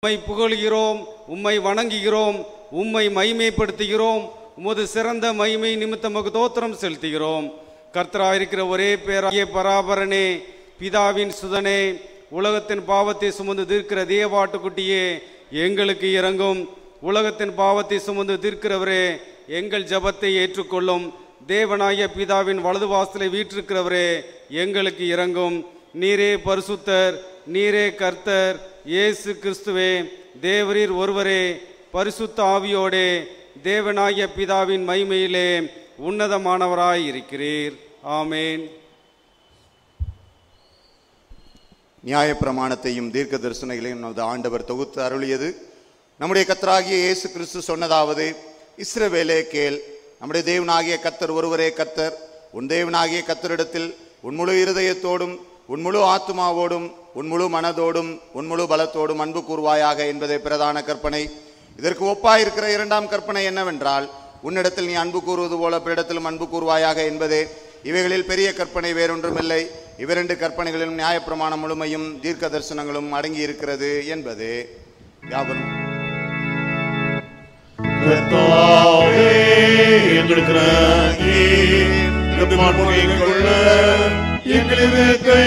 உம்மை புகழ்கிறோம் உம்மை வணங்குகிறோம் உம்மை மைமைப்படுத்துகிறோம் உமது சிறந்த மைமை நிமித்தமக்கு தோத்திரம் செலுத்துகிறோம் கர்த்தராயிருக்கிற ஒரே பேராகிய பராபரனே பிதாவின் சுதனே உலகத்தின் பாவத்தை சுமந்து தீர்க்கிற தேவாட்டுக்குட்டியே எங்களுக்கு இறங்கும் உலகத்தின் பாவத்தை சுமந்து தீர்க்கிறவரே எங்கள் ஜெபத்தை ஏற்றுக்கொள்ளும் தேவனாகிய பிதாவின் வலது வாசலை வீற்றிருக்கிறவரே எங்களுக்கு இறங்கும் நீரே பரிசுத்தர் நீரே கர்த்தர் இயேசு கிறிஸ்துவே தேவரீர் ஒருவரே பரிசுத்த ஆவியோடே தேவனாகிய பிதாவின் மைமையிலே உன்னதமானவராய் இருக்கிறீர் ஆமேன் நியாயப்பிரமாணத்தையும் தீர்க்க தரிசனங்களையும் நமது ஆண்டவர் தொகுத்து அருளியது நம்முடைய கத்தராகிய இயேசு கிறிஸ்து சொன்னதாவது இஸ்ரவேலே கேள் நம்முடைய தேவனாகிய கத்தர் ஒருவரே கத்தர் உன் தேவனாகிய கத்தரிடத்தில் உன் முழு இருதயத்தோடும் உன் முழு ஆத்துமாவோடும் உன் முழு மனதோடும் உன் முழு பலத்தோடும் அன்பு கூர்வாயாக என்பதே பிரதான கற்பனை இதற்கு ஒப்பாயிருக்கிற இரண்டாம் கற்பனை என்னவென்றால் உன்னிடத்தில் நீ அன்பு கூறுவது போல பிறரிடத்திலும் அன்பு கூறுவாயாக என்பதே இவைகளில் பெரிய கற்பனை வேறொன்றுமில்லை இவ்விரண்டு கற்பனைகளிலும் நியாயப்பிரமாணம் முழுமையும் தீர்க்க தரிசனங்களும் அடங்கி இருக்கிறது என்பது யாவரும் கர்த்தாவே எங்களுக்கு இறங்கி எங்கள் கொள்ள எங்களுக்கு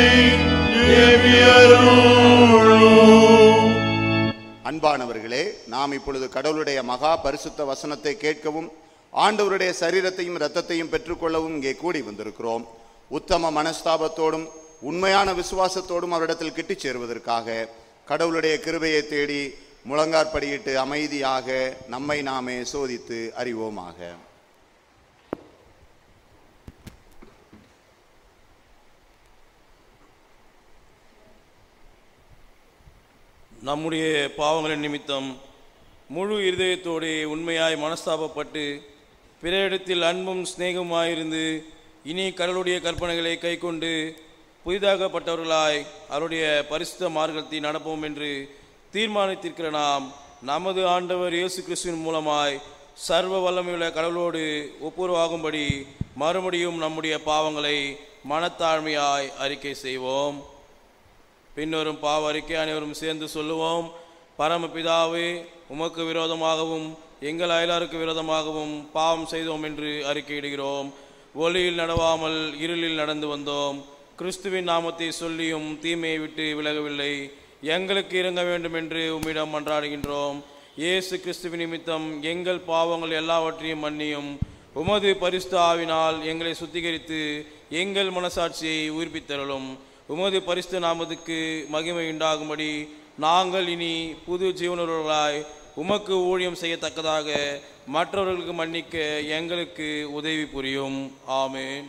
ஏவியருளும் அன்பானவர்களே நாம் இப்பொழுது கடவுளுடைய மகா பரிசுத்த வசனத்தை கேட்கவும் ஆண்டவருடைய சரீரத்தையும் இரத்தத்தையும் பெற்றுக்கொள்ளவும் இங்கே கூடி வந்திருக்கிறோம் உத்தம மனஸ்தாபத்தோடும் உண்மையான விசுவாசத்தோடும் அவரிடத்தில் கிட்டிச் சேருவதற்காக கடவுளுடைய கிருபையை தேடி முழங்காற்படியிட்டு அமைதியாக நம்மை நாமே சோதித்து அறிவோமாக நம்முடைய பாவங்களின் நிமித்தம் முழு இருதயத்தோடு உண்மையாய் மனஸ்தாபப்பட்டு பிறரிடத்தில் அன்பும் சிநேகமாயிருந்து இனி கடவுளுடைய கற்பனைகளை கைக்கொண்டு புதிதாகப்பட்டவர்களாய் அவருடைய பரிசுத்த மார்க்கத்தை நடப்போம் என்று தீர்மானித்திருக்கிற நாம் நமது ஆண்டவர் இயேசு கிறிஸ்துவின் மூலமாய் சர்வ வல்லமையுள்ள கடவுளோடு ஒப்புரவாகும்படி மறுபடியும் நம்முடைய பாவங்களை மனத்தாழ்மையாய் அறிக்கை செய்வோம் பின்வரும் பாவ அறிக்கை அனைவரும் சேர்ந்து சொல்லுவோம் பரமபிதாவே உமக்கு விரோதமாகவும் எங்கள் அயலாருக்கு விரோதமாகவும் பாவம் செய்தோம் என்று அறிக்கையிடுகிறோம் ஒளியில் நடவாமல் இருளில் நடந்து வந்தோம் கிறிஸ்துவின் நாமத்தை சொல்லியும் தீமையை விட்டு விலகவில்லை எங்களுக்கு இறங்க வேண்டும் என்று உம்மிடம் மன்றாடுகின்றோம் இயேசு கிறிஸ்துவின் நிமித்தம் எங்கள் பாவங்கள் எல்லாவற்றையும் மன்னியும் உமது பரிசுத்த ஆவினால் எங்களை சுத்திகரித்து எங்கள் மனசாட்சியை உயிர்ப்பித்தருளும் உமது பரிசுத்த நாமத்துக்கு மகிமை உண்டாகும்படி நாங்கள் இனி புது ஜீவனுள்ளவர்களாய் உமக்கு ஊழியம் செய்யத்தக்கதாக மற்றவர்களுக்கு மன்னிக்க எங்களுக்கு உதவி புரியும் ஆமென்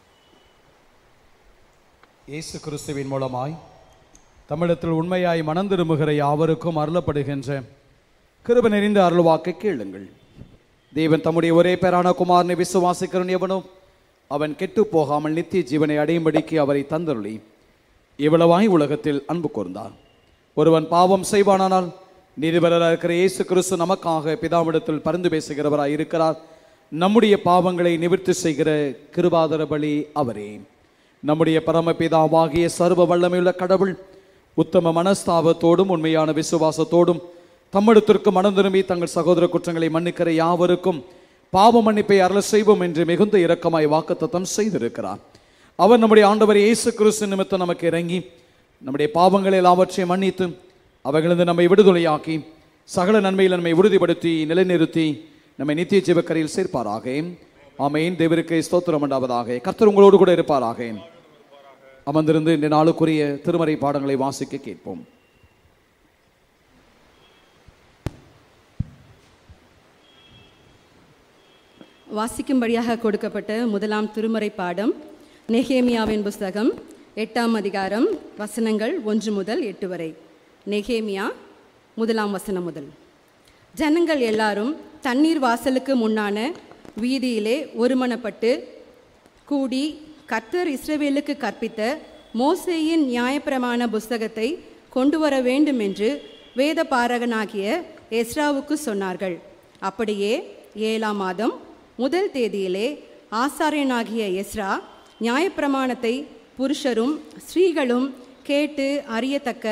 இயேசு கிறிஸ்துவின் மூலமாய் தமிழத்தில் உண்மையாய் மனம் திரும்புகிற யாவருக்கும் அருளப்படுகின்ற கிருப நிறைந்த அருள்வாக்கை கேளுங்கள் தேவன் தம்முடைய ஒரே பேரான குமாரனை விசுவாசிக்கிறவன் எவனோ அவன் கெட்டு போகாமல் நித்திய ஜீவனை அடையும்படிக்கு அவரை தந்தருளி இவ்வளவாய் உலகத்தில் அன்பு கூர்ந்தார் ஒருவன் பாவம் செய்வானானால் நீதிபரராக இருக்கிற இயேசு கிறிஸ்து நமக்காக பிதாவிடத்தில் பரிந்து பேசுகிறவராய் இருக்கிறார் நம்முடைய பாவங்களை நிவர்த்தி செய்கிற கிருபாதர பலி அவரே நம்முடைய பரமபிதாவாகிய சர்வ வல்லமையுள்ள கடவுள் உத்தம மனஸ்தாபத்தோடும் உண்மையான விசுவாசத்தோடும் தம்மிடத்திற்கு மனம் திரும்பி தங்கள் சகோதர குற்றங்களை மன்னிக்கிற யாவருக்கும் பாவ மன்னிப்பை அருள் செய்வோம் என்று மிகுந்த இரக்கமாய் வாக்குத்தத்தம் செய்திருக்கிறார் அவர் நம்முடைய ஆண்டவர் இயேசு கிறிஸ்து நிமித்தம் நமக்கு இறங்கி நம்முடைய பாவங்களை எல்லாவற்றையும் மன்னித்து அவைகளிருந்து நம்மை விடுதலையாக்கி சகல நன்மையில் நம்மை உறுதிப்படுத்தி நிலைநிறுத்தி நம்மை நித்திய ஜீவக்கரையில் சேர்ப்பாராக ஆமென் தேவருக்கு ஸ்தோத்திரம் உண்டாவதாக கர்த்தர் உங்களோடு கூட இருப்பாராக அமர்ந்திருந்து இந்த நாளுக்குரிய திருமறை பாடங்களை வாசிக்க கேட்போம் வாசிக்கும்படியாக கொடுக்கப்பட்ட முதலாம் திருமறை பாடம் நெகேமியாவின் புஸ்தகம் எட்டாம் அதிகாரம் வசனங்கள் ஒன்று முதல் எட்டு வரை நெகேமியா முதலாம் வசனம் முதல் ஜனங்கள் எல்லாரும் தண்ணீர் வாசலுக்கு முன்னான வீதியிலே ஒருமனப்பட்டு கூடி கர்த்தர் இஸ்ரவேலுக்கு கற்பித்த மோசேயின் நியாயப்பிரமாண புஸ்தகத்தை கொண்டு வர வேண்டும் என்று வேத பாரகனாகிய எஸ்ராவுக்கு சொன்னார்கள் அப்படியே ஏழாம் மாதம் முதல் தேதியிலே ஆசாரியனாகிய எஸ்ரா நியாயப்பிரமாணத்தை புருஷரும் ஸ்திரீகளும் கேட்டு அறியத்தக்க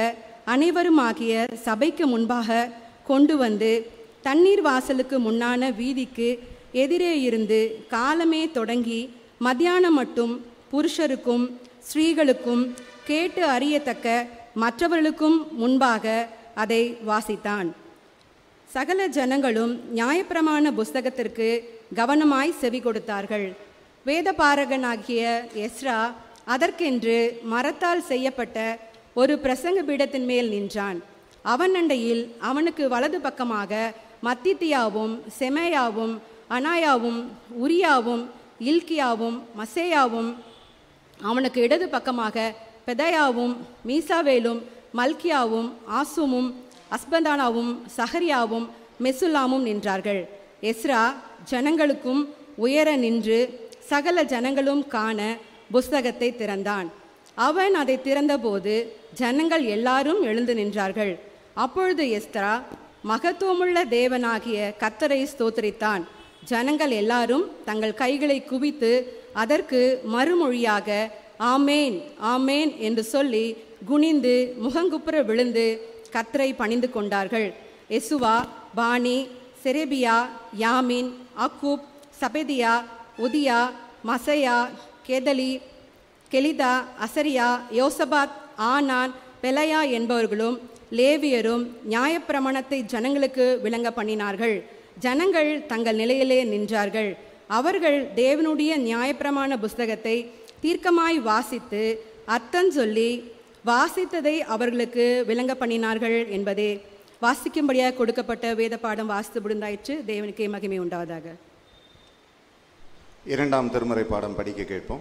அனைவருமாகிய சபைக்கு முன்பாக கொண்டு வந்து தண்ணீர் வாசலுக்கு முன்னான வீதிக்கு எதிரே இருந்து காலமே தொடங்கி மத்தியானம் மட்டும் புருஷருக்கும் ஸ்திரீகளுக்கும் கேட்டு அறியத்தக்க மற்றவர்களுக்கும் முன்பாக அதை வாசித்தான் சகல ஜனங்களும் நியாயப்பிரமாண புஸ்தகத்திற்கு கவனமாய் செவி கொடுத்தார்கள் வேதபாரகனாகிய எஸ்ரா அதற்கென்று மரத்தால் செய்யப்பட்ட ஒரு பிரசங்க பீடத்தின் மேல் நின்றான் அவன் அண்டையில் அவனுக்கு வலது பக்கமாக மத்தித்தியாவும் செமேயாவும் அனாயாவும் உரியாவும் இல்கியாவும் மசேயாவும் அவனுக்கு இடது பக்கமாக பெதயாவும் மீசாவேலும் மல்கியாவும் ஆசுமும் அஸ்பந்தானாவும் சஹரியாவும் மெசுல்லாமும் நின்றார்கள் எஸ்ரா ஜனங்களுக்கும் உயர நின்று சகல ஜனங்களும் காண புஸ்தகத்தை திறந்தான் அவன் அதை திறந்தபோது ஜனங்கள் எல்லாரும் எழுந்து நின்றார்கள் அப்பொழுது எஸ்தரா மகத்துவமுள்ள தேவனாகிய கத்தரை ஸ்தோத்திரித்தான் ஜனங்கள் எல்லாரும் தங்கள் கைகளை குவித்து அதற்கு மறுமொழியாக ஆமேன் ஆமேன் என்று சொல்லி குனிந்து முகங்குப்புற விழுந்து கத்தரை பணிந்து கொண்டார்கள் எசுவா பானி செரேபியா யாமின் அக்கூப் சபெதியா உதியா மசையா கெதலி கெலிதா அசரியா யோசபாத் ஆனான் பெலையா என்பவர்களும் லேவியரும் நியாயப்பிரமாணத்தை ஜனங்களுக்கு விளங்க பண்ணினார்கள் ஜனங்கள் தங்கள் நிலையிலே நின்றார்கள் அவர்கள் தேவனுடைய நியாயப்பிரமாண புஸ்தகத்தை தீர்க்கமாய் வாசித்து அர்த்தம் சொல்லி வாசித்ததை அவர்களுக்கு விளங்க பண்ணினார்கள் என்பதே வாசிக்கும்படியாக கொடுக்கப்பட்ட வேத பாடம் வாசித்து விடுந்தாயிற்று தேவனுக்கே மகிமை உண்டாவதாக இரண்டாம் திருமுறை பாடம் படிக்க கேட்போம்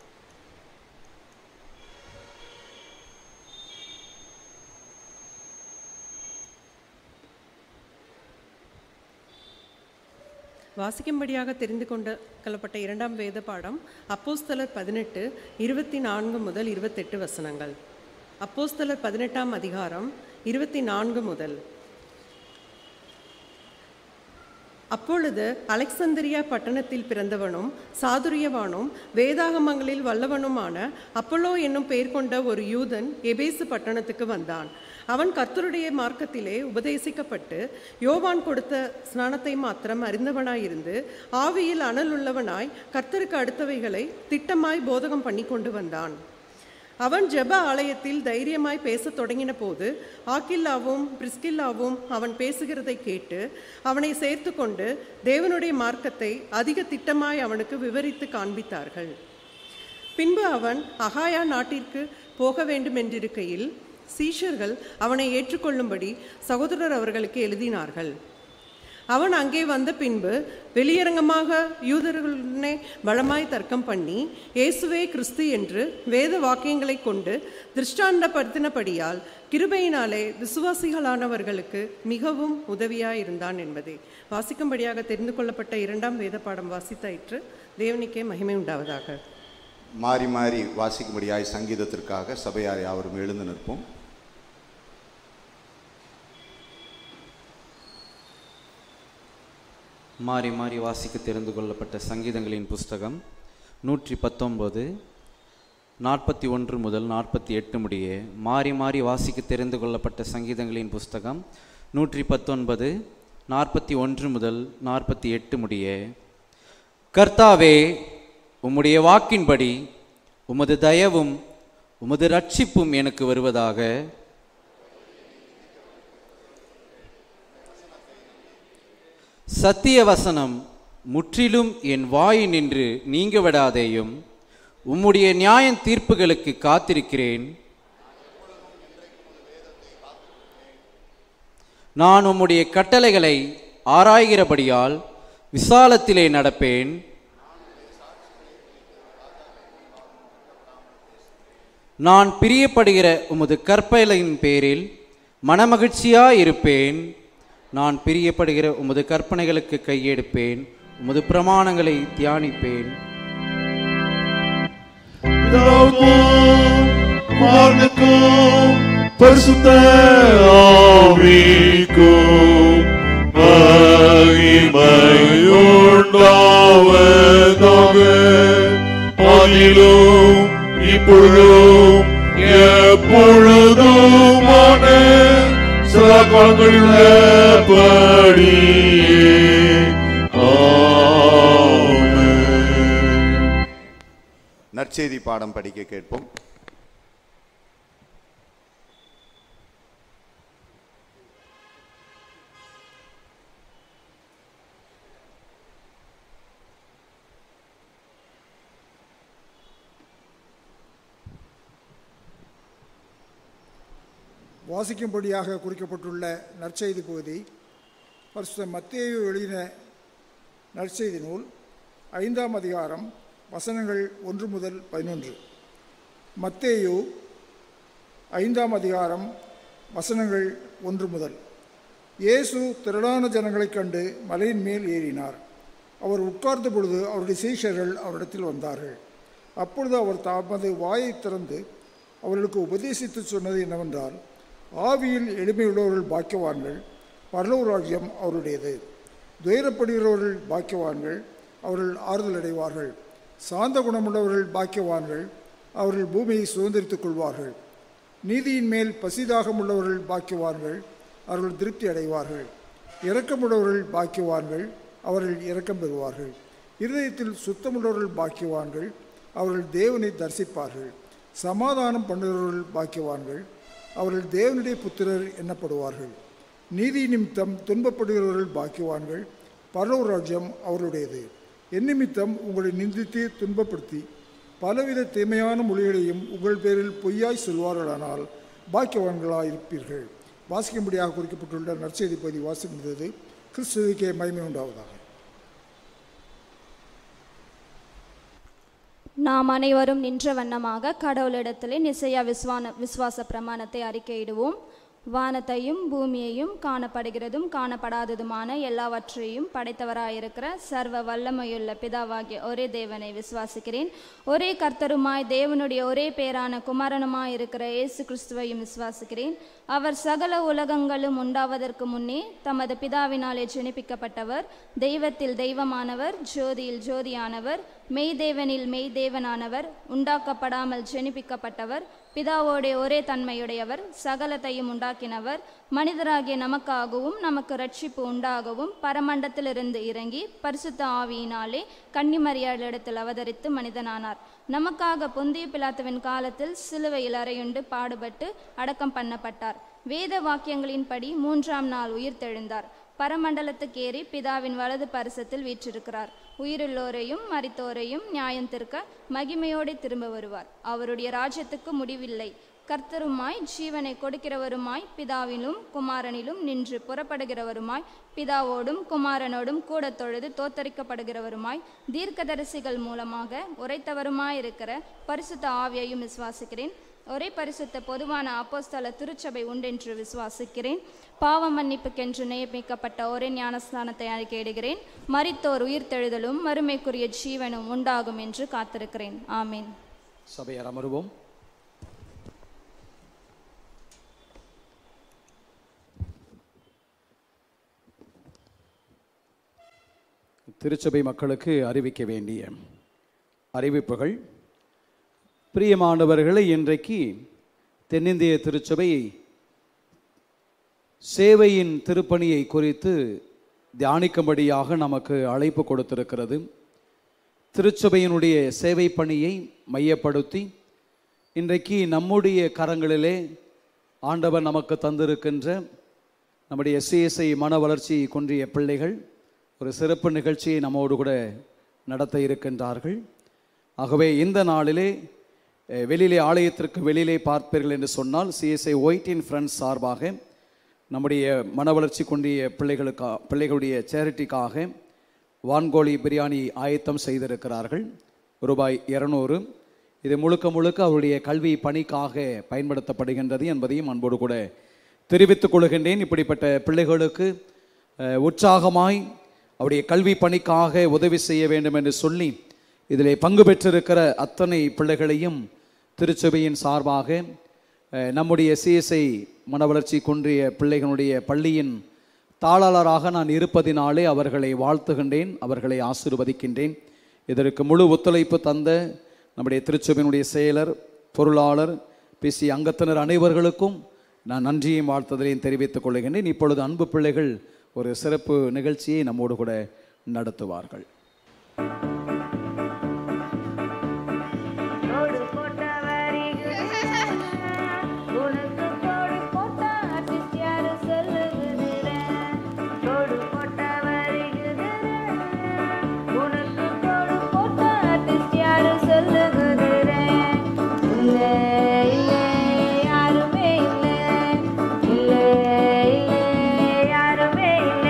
வாசிக்கும்படியாக தெரிந்து கொண்ட கொள்ளப்பட்ட இரண்டாம் வேத பாடம் அப்போஸ்தலர் பதினெட்டு இருபத்தி நான்கு முதல் இருபத்தெட்டு வசனங்கள் அப்போஸ்தலர் பதினெட்டாம் அதிகாரம் இருபத்தி நான்கு முதல் அப்பொழுது அலெக்சந்திரியா பட்டணத்தில் பிறந்தவனும் சாதுரியவானும் வேதாகமங்களில் வல்லவனுமான அப்பல்லோ என்னும் பெயர் கொண்ட ஒரு யூதன் எபேசு பட்டணத்துக்கு வந்தான் அவன் கர்த்தருடைய மார்க்கத்திலே உபதேசிக்கப்பட்டு யோவான் கொடுத்த ஸ்நானத்தை மாத்திரம் அறிந்தவனாயிருந்து ஆவியில் அனல் உள்ளவனாய் கர்த்தருக்கு அடுத்தவைகளை திட்டமாய் போதகம் பண்ணி கொண்டு வந்தான் அவன் ஜெப ஆலயத்தில் தைரியமாய் பேசத் தொடங்கின போது ஆக்கில்லாவும் பிரிஸ்கில்லாவும் அவன் பேசுகிறதை கேட்டு அவனை சேர்த்து கொண்டு தேவனுடைய மார்க்கத்தை அதிக திட்டமாய் அவனுக்கு விவரித்து காண்பித்தார்கள் பின்பு அவன் அகாயா நாட்டிற்கு போக வேண்டும் என்றிருக்கையில் சீஷர்கள் அவனை ஏற்றுக்கொள்ளும்படி சகோதரர் அவர்களுக்கு எழுதினார்கள் அவன் அங்கே வந்த பின்பு வெளியரங்கமாக யூதர்களுடனே பலமாய் தர்க்கம் பண்ணி இயேசுவே கிறிஸ்து என்று வேத வாக்கியங்களை கொண்டு திருஷ்டாண்டப்படுத்தினபடியால் கிருபையினாலே விசுவாசிகளானவர்களுக்கு மிகவும் உதவியாயிருந்தான் என்பதே வாசிக்கும்படியாக தெரிந்து கொள்ளப்பட்ட இரண்டாம் வேத பாடம் வாசித்தாயிற்று தேவனுக்கே மகிமை உண்டாவதாக மாறி மாறி வாசிக்கும்படியாய் சங்கீதத்திற்காக சபையார் யாவரும் எழுந்து நிற்போம் மாறி மாறி வாசிக்க தெரிந்து கொள்ளப்பட்ட சங்கீதங்களின் புஸ்தகம் நூற்றி பத்தொன்பது நாற்பத்தி ஒன்று முதல் நாற்பத்தி எட்டு முடிய மாறி மாறி வாசிக்க தெரிந்து கொள்ளப்பட்ட சங்கீதங்களின் புஸ்தகம் நூற்றி பத்தொன்பது நாற்பத்தி ஒன்று முதல் நாற்பத்தி எட்டு முடிய கர்த்தாவே உம்முடைய வாக்கின்படி உமது தயவும் உமது ரட்சிப்பும் எனக்கு வருவதாக சத்திய வசனம் முற்றிலும் என் வாயினின்று நீங்க விடாதேயும் உம்முடைய நியாய தீர்ப்புகளுக்கு காத்திருக்கிறேன் நான் உம்முடைய கட்டளைகளை ஆராய்கிறபடியால் விசாலத்திலே நடப்பேன் நான் பிரியப்படுகிற உமது கற்பனையின் பேரில் மனமகிழ்ச்சியாயிருப்பேன் நான் பிரியப்படுகிற உமது கற்பனைகளுக்கு கையெடுப்பேன் உமது பிரமாணங்களை தியானிப்பேன் பிதாவுக்கும் குமாரனுக்கும் பரிசுத்த ஆவிக்கும் மகிமையுண்டாவதாக ஆதிலும் இப்பொழுதும் எப்பொழுதுமான உள்ளபடியே ஆமென் நற்செய்தி பாடம் படிக்க கேட்போம் வாசிக்கும்படியாக குறிக்கப்பட்டுள்ள நற்செய்தி பகுதி பரிசுத்த மத்தேயு எழுதின நற்செய்தி நூல் ஐந்தாம் அதிகாரம் வசனங்கள் ஒன்று முதல் பதினொன்று மத்தேயு ஐந்தாம் அதிகாரம் வசனங்கள் ஒன்று முதல் இயேசு திரளான ஜனங்களைக் கண்டு மலையின் மேல் ஏறினார் அவர் உட்கார்ந்த பொழுது அவருடைய சீஷர்கள் அவரிடத்தில் வந்தார்கள் அப்பொழுது அவர் தமது வாயை திறந்து அவர்களுக்கு உபதேசித்து சொன்னது என்னவென்றால் ஆவியில் எளிமையுள்ளவர்கள் பாக்கியவான்கள் பரலோக ராஜ்யம் அவருடையது துயரப்படுகிறவர்கள் பாக்கியவான்கள் அவர்கள் ஆறுதல் அடைவார்கள் சாந்த குணமுள்ளவர்கள் பாக்கியவான்கள் அவர்கள் பூமியை சுதந்திரித்துக் கொள்வார்கள் நீதியின் மேல் பசிதாகம் உள்ளவர்கள் பாக்கியவான்கள் அவர்கள் திருப்தி அடைவார்கள் இரக்கமுள்ளவர்கள் பாக்கியவான்கள் அவர்கள் இரக்கம் பெறுவார்கள் இருதயத்தில் சுத்தமுள்ளவர்கள் பாக்கியவான்கள் அவர்கள் தேவனை தரிசிப்பார்கள் சமாதானம் பண்ணுகிறவர்கள் பாக்கியவான்கள் அவர்கள் தேவனுடைய புத்திரர் எண்ணப்படுவார்கள் நீதி நிமித்தம் துன்பப்படுகிறவர்கள் பாக்கியவான்கள் பரலோக ராஜ்யம் அவருடையது என் நிமித்தம் உங்களை நிந்தித்து துன்பப்படுத்தி பலவித தீமையான மொழிகளையும் உங்கள் பேரில் பொய்யாய் சொல்வார்களானால் பாக்கியவான்களாய் இருப்பீர்கள் வாசிக்கும்படியாக குறிக்கப்பட்டுள்ள நற்செய்தி பகுதி வாசிக்கின்றது கிறிஸ்துவுக்கே மகிமை உண்டாவதாக நாம் அனைவரும் நின்ற வண்ணமாக கடவுளிடத்திலே நிசையா விஸ்வான விசுவாச பிரமாணத்தை அறிக்கையிடுவோம் வானத்தையும் பூமியையும் காணப்படுகிறதும் காணப்படாததுமான எல்லாவற்றையும் படைத்தவராயிருக்கிற சர்வ வல்லமையுள்ள பிதாவாகிய ஒரே தேவனை விசுவாசிக்கிறேன் ஒரே கர்த்தருமாய் தேவனுடைய ஒரே பேரான குமாரனுமாய் இருக்கிற இயேசு கிறிஸ்துவையும் விசுவாசிக்கிறேன் அவர் சகல உலகங்களும் உண்டாவதற்கு முன்னே தமது பிதாவினாலே ஜெனிப்பிக்கப்பட்டவர் தெய்வத்தில் தெய்வமானவர் ஜோதியில் ஜோதியானவர் மெய்தேவனில் மெய்தேவனானவர் உண்டாக்கப்படாமல் ஜெனிப்பிக்கப்பட்டவர் பிதாவோடே ஒரே தன்மையுடையவர் சகலத்தையும் உண்டாக்கினவர் மனிதராகிய நமக்காகவும் நமக்கு ரட்சிப்பு உண்டாகவும் பரமண்டத்திலிருந்து இறங்கி பரிசுத்த ஆவியினாலே கன்னிமரியாளிடத்தில் அவதரித்து மனிதனானார் நமக்காக பொந்திய பிலாத்துவின் காலத்தில் சிலுவையில் அறையுண்டு பாடுபட்டு அடக்கம் பண்ணப்பட்டார் வேத வாக்கியங்களின்படி மூன்றாம் நாள் உயிர்த்தெழுந்தார் பரமண்டலத்துக்கு ஏறி பிதாவின் வலது பரிசத்தில் வீற்றிருக்கிறார் உயிருள்ளோரையும் மரித்தோரையும் நியாயம் தீர்க்க மகிமையோடு திரும்ப வருவார் அவருடைய ராஜ்யத்துக்கு முடிவில்லை கர்த்தருமாய் ஜீவனை கொடுக்கிறவருமாய் பிதாவிலும் குமாரனிலும் நின்று புறப்படுகிறவருமாய் பிதாவோடும் குமாரனோடும் கூட தொழுது தோத்தரிக்கப்படுகிறவருமாய் தீர்க்கதரிசிகள் மூலமாக உரைத்தவருமாயிருக்கிற பரிசுத்த ஆவியையும் விசுவாசிக்கிறேன் ஒரே பரிசுத்த பொதுவான அப்போஸ்தல திருச்சபை உண்டென்று விசுவாசிக்கிறேன் பாவ மன்னிப்புக்கென்று நியமிக்கப்பட்ட ஒரே ஞானஸ்தானத்தை அறிக்கையிடுகிறேன் மரித்தோர் உயிர்த்தெழுதலும் மறுமைக்குரிய ஜீவனும் உண்டாகும் என்று காத்திருக்கிறேன் ஆமீன் சபையார் அமருவோம் திருச்சபை மக்களுக்கு அறிவிக்க வேண்டிய அறிவிப்புகள் பிரியமானவர்களை இன்றைக்கு தென்னிந்திய திருச்சபை சேவையின் திருப்பணியை குறித்து தியானிக்கும்படியாக நமக்கு அழைப்பு கொடுத்திருக்கிறது திருச்சபையினுடைய சேவை பணியை மையப்படுத்தி இன்றைக்கு நம்முடைய கரங்களிலே ஆண்டவர் நமக்கு தந்திருக்கின்ற நம்முடைய சிஎஸ்ஐ மன வளர்ச்சி குன்றிய பிள்ளைகள் ஒரு சிறப்பு நிகழ்ச்சியை நம்மோடு கூட நடத்த இருக்கின்றார்கள் ஆகவே இந்த நாளிலே அஹ், வெளியிலே ஆலயத்திற்கு வெளியிலே பார்ப்பீர்கள் என்று சொன்னால் சிஎஸ்ஐ ஒயிட் இன் ஃப்ரெண்ட்ஸ் சார்பாக நம்முடைய மன வளர்ச்சி கொண்டிய பிள்ளைகளுக்கா பிள்ளைகளுடைய சேரிட்டிக்காக வான்கோழி பிரியாணி ஆயத்தம் செய்திருக்கிறார்கள் ரூபாய் இரநூறு இது முழுக்க முழுக்க அவருடைய கல்வி பணிக்காக பயன்படுத்தப்படுகின்றது என்பதையும் அன்போடு கூட தெரிவித்துக் கொள்கின்றேன் இப்படிப்பட்ட பிள்ளைகளுக்கு அஹ், உற்சாகமாய் அவருடைய கல்வி பணிக்காக உதவி செய்ய வேண்டும் என்று சொல்லி இதிலே பங்கு பெற்றிருக்கிற அத்தனை பிள்ளைகளையும் திருச்சபையின் சார்பாக அஹ், நம்முடைய சிஎஸ்ஐ மன வளர்ச்சி குன்றிய பிள்ளைகளுடைய பள்ளியின் தாளாளராக நான் இருப்பதினாலே அவர்களை வாழ்த்துகின்றேன் அவர்களை ஆசீர்வதிக்கின்றேன் இதற்கு முழு ஒத்துழைப்பு தந்த நம்முடைய திருச்சபையினுடைய செயலர் பொருளாளர் பிசி அங்கத்தினர் அனைவர்களுக்கும் நான் நன்றியையும் வாழ்த்துதலையும் தெரிவித்துக் கொள்கின்றேன் இப்பொழுது அன்பு பிள்ளைகள் ஒரு சிறப்பு நிகழ்ச்சியை நம்மோடு கூட நடத்துவார்கள் உனக்கு கோடு போட்ட artist யாரு சொல்லுகுதுற? கோடு போட்ட வருகுதுற. உனக்கு கோடு போட்ட artist யாரு சொல்லுகுதுற? இல்ல, இல்ல, யாருமே இல்ல. இல்ல, இல்ல, யாருமே இல்ல.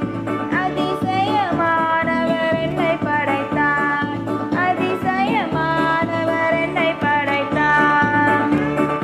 அதிசயமானவர் என்னை படைத்தார் அதிசயமானவர் என்னை படைத்தார்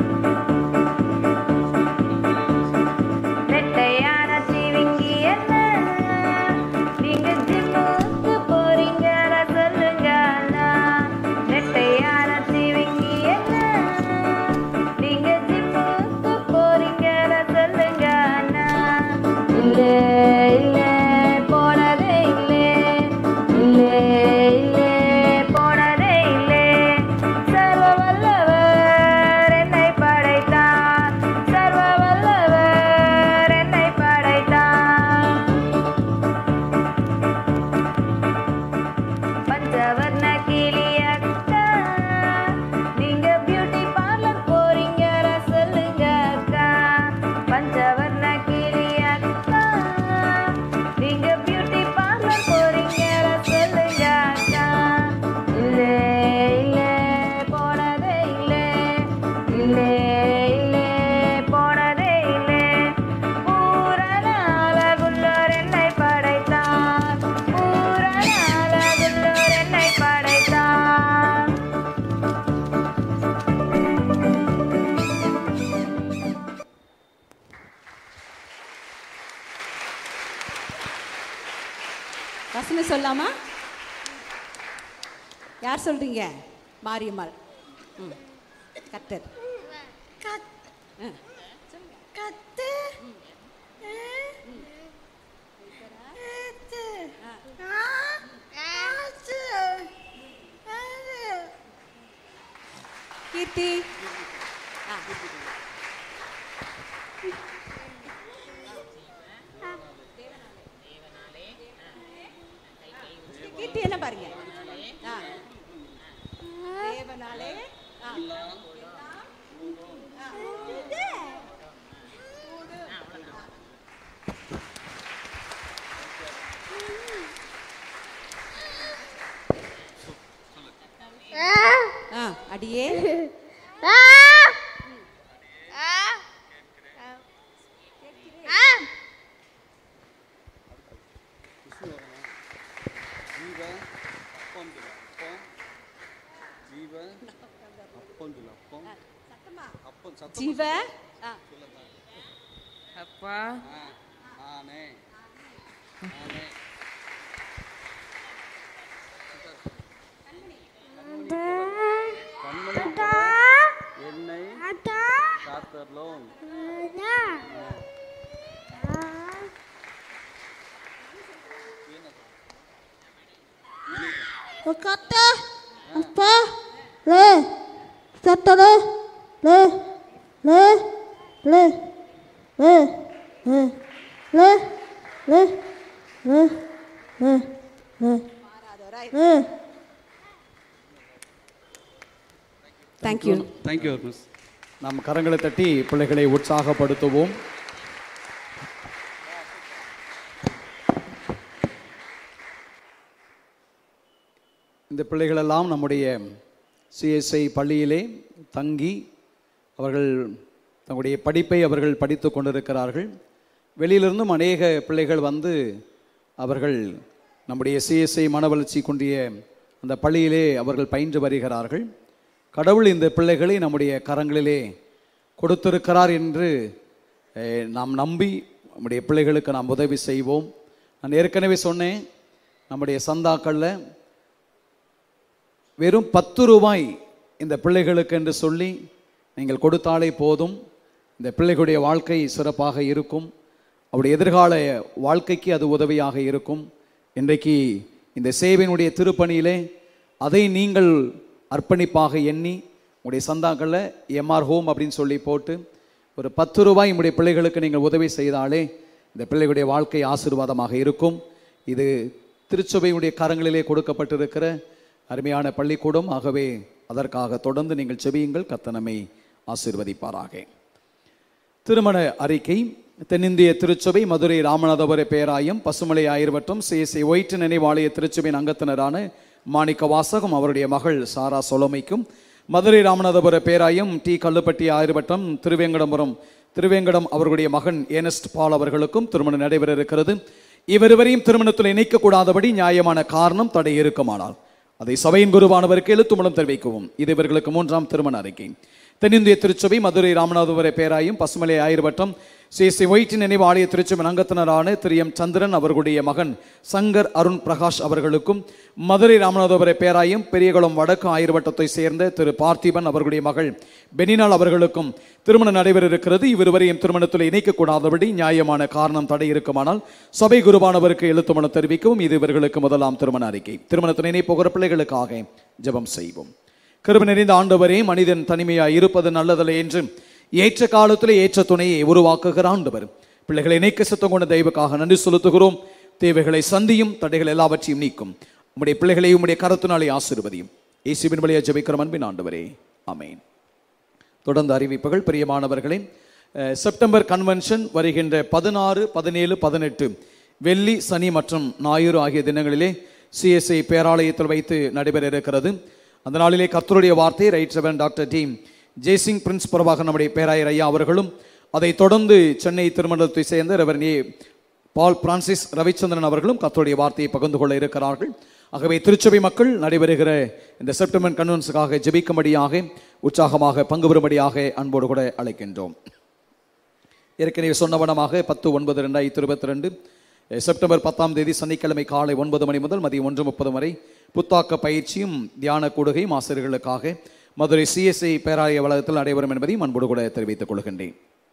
நெட்டையான சிவிங்கி என்ன நீங்க ஜிம்முக்கு போறீங்கற சொல்லுங்க அண்ணா. நெட்டையான சிவிங்கி என்ன நீங்க ஜிம்முக்கு போறீங்கற சொல்லுங்க அண்ணா. இல்ல இல்ல போனதே இல்ல இல்ல இல்ல போனதே இல்ல சர்வ வல்லவர் என்னை படைத்தார் சர்வ வல்லவர் என்னை படைத்தார் பஞ்சவர்ண கிளியக்கா நீங்க பியூட்டி பார்லர் போறீங்க சொல்லுங்க அக்கா பஞ்சவர்ண கிளியக்கா நீங்க பியூட்டி பார்லர் போறீங்க சொல்லுங்க அக்கா இல்ல இல்ல போனதே இல்ல இல்ல இல்ல போனதே இல்ல பூரண அழகுள்ளோர் என்னை படைத்தார் பூரண அழகுள்ளோர் என்னை படைத்தார் வசனம் சொல்லாமா யார் சொல்றீங்க மாரியம்மாள் ம் கத்தர் ஆ. கத்து கீர்த்தி ஆ. கீர்த்தி என்ன பாருங்க ஆ. தேவனாலே ஆ. ஆ. ஆ அடியே ஜீவ ஆ. அப்பா என்னை காத்தர்லோம் கத்த அப்பா லே சத்தல லே லே லே லே லே லே லே லே லே லே லே தேங்க்யூ தேங்க்யூ மிஸ் நாம் கரங்களை தட்டி பிள்ளைகளை உற்சாகப்படுத்துவோம் இந்த பிள்ளைகளெல்லாம் நம்முடைய சிஎஸ்ஐ பள்ளியிலே தங்கி அவர்கள் தங்களுடைய படிப்பை அவர்கள் படித்து கொண்டிருக்கிறார்கள் வெளியிலிருந்தும் அநேக பிள்ளைகள் வந்து அவர்கள் நம்முடைய சிஎஸ்ஐ மனவளர்ச்சி குன்றிய அந்த பள்ளியிலே அவர்கள் பயின்று வருகிறார்கள் கடவுள் இந்த பிள்ளைகளை நம்முடைய கரங்களிலே கொடுத்திருக்கிறார் என்று அஹ், நாம் நம்பி நம்முடைய பிள்ளைகளுக்கு நாம் உதவி செய்வோம் நான் ஏற்கனவே சொன்னேன் நம்முடைய சந்தாக்களில் வெறும் பத்து ரூபாய் இந்த பிள்ளைகளுக்கு என்று சொல்லி நீங்கள் கொடுத்தாலே போதும் இந்த பிள்ளைகளுடைய வாழ்க்கை சிறப்பாக இருக்கும் அவருடைய எதிர்கால வாழ்க்கைக்கு அது உதவியாக இருக்கும் இன்றைக்கு இந்த சேவையினுடைய திருப்பணியிலே அதை நீங்கள் அர்ப்பணிப்பாக எண்ணி உங்களுடைய சந்தாக்களில் எம்ஆர் ஹோம் அப்படின்னு சொல்லி போட்டு ஒரு பத்து ரூபாய் உங்களுடைய பிள்ளைகளுக்கு நீங்கள் உதவி செய்தாலே இந்த பிள்ளைகளுடைய வாழ்க்கை ஆசீர்வாதமாக இருக்கும் இது திருச்சபையுடைய கரங்களிலே கொடுக்கப்பட்டிருக்கிற அருமையான பள்ளிக்கூடம் ஆகவே அதற்காக தொடர்ந்து நீங்கள் செபியுங்கள் கத்தனமை ஆசீர்வதிப்பாராக திருமண அறிக்கை தென்னிந்திய திருச்சபை மதுரை ராமநாதபுர பேராயம் பசுமலை ஆயிரவட்டம் சி சி ஒயிட் நினைவாலய திருச்சபையின் அங்கத்தினரான மாணிக்க வாசகம் அவருடைய மகள் சாரா சொலமைக்கும் மதுரை ராமநாதபுர பேராயம் டி கல்லுப்பட்டி ஆயிரவட்டம் திருவேங்கடபுரம் திருவேங்கடம் அவர்களுடைய மகன் ஏனஸ்ட் பால் அவர்களுக்கும் திருமணம் நடைபெற இருக்கிறது இவருவரையும் திருமணத்தில் இணைக்கக்கூடாதபடி நியாயமான காரணம் தடை இருக்குமானால் அதை சபையின் குருவானவருக்கு எழுத்து மூலம் தெரிவிக்கவும் இது இவர்களுக்கு மூன்றாம் திருமண அறிக்கை தென்னிந்திய திருச்சபை மதுரை ராமநாதபுர பேராயும் பசுமலை ஆயிரவட்டம் ஸ்ரீ ஸ்ரீ ஒயிட் நினைவு ஆலய திருச்சபை அங்கத்தினரான திரு எம் சந்திரன் அவர்களுடைய மகன் சங்கர் அருண் பிரகாஷ் அவர்களுக்கும் மதுரை ராமநாதபுர பேராயும் பெரியகுளம் வடக்கு ஆயிரவட்டத்தை சேர்ந்த திரு பார்த்திபன் அவர்களுடைய மகள் பெனினால் அவர்களுக்கும் திருமணம் நடைபெற இருக்கிறது இவ்விருவரையும் திருமணத்தில் இணைக்கக்கூடாதபடி நியாயமான காரணம் தடை இருக்குமானால் சபை குருவானவருக்கு எழுத்து மனம் தெரிவிக்கவும் இது இவர்களுக்கு முதலாம் திருமண அறிக்கை திருமணத்தில் இணைப்போகிற பிள்ளைகளுக்காக ஜெபம் செய்வோம் கிருப நிறைந்த ஆண்டவரே மனிதன் தனிமையாய் இருப்பது நல்லதல்ல என்று ஏற்ற காலத்தில் ஏற்ற துணையை உருவாக்குகிற ஆண்டவர் பிள்ளைகளை இணைக்க சுத்தம் கொண்ட தெய்வக்காக நன்றி செலுத்துகிறோம் தேவைகளை சந்தியும் தடைகள் எல்லாவற்றையும் நீக்கும் உம்முடைய பிள்ளைகளை உம்முடைய கருத்தினாலே ஆசீர்வதியும் இயேசுவின் வழியாக ஜெபிக்கிற அன்பின் ஆண்டவரே ஆமென் தொடர்ந்து அறிவிப்புகள் பிரியமானவர்களே அஹ், செப்டம்பர் கன்வென்ஷன் வருகின்ற பதினாறு பதினேழு பதினெட்டு வெள்ளி சனி மற்றும் ஞாயிறு ஆகிய தினங்களிலே சிஎஸ்ஐ பேராலயத்தில் வைத்து நடைபெற இருக்கிறது அந்த நாளிலே கர்த்தருடைய வார்த்தை ரைட் ரெவரன் டாக்டர் டீம் ஜெய்சிங் பிரின்ஸ் புறவாக நம்முடைய பேராயர் ஐயா அவர்களும் அதைத் தொடர்ந்து சென்னை திருமணத்தை சேர்ந்த reverend A Paul Francis Ravichandran அவர்களும் கர்த்தருடைய வார்த்தையை பகிர்ந்து கொள்ள இருக்கிறார்கள் ஆகவே திருச்சபை மக்கள் நடைபெறுகிற இந்த செப்டம்பர் கன்வென்ஸுக்காக ஜெபிக்கும்படியாக உற்சாகமாக பங்கு பெறும்படியாக அன்போடு கூட அழைக்கின்றோம் ஏற்கனவே சொன்னவனமாக பத்து ஒன்பது ரெண்டாயிரத்தி இருபத்தி ரெண்டு செப்டம்பர் பத்தாம் தேதி சனிக்கிழமை காலை ஒன்பது மணி முதல் மதியம் ஒன்று முப்பது வரை புத்தாக்க பயிற்சியும் தியான கூடுகையும் ஆசிரியர்களுக்காக மதுரை சிஎஸ்ஐ பேராய வளாகத்தில் நடைபெறும் என்பதையும் அன்போடு கூட தெரிவித்துக் கொள்கின்றேன்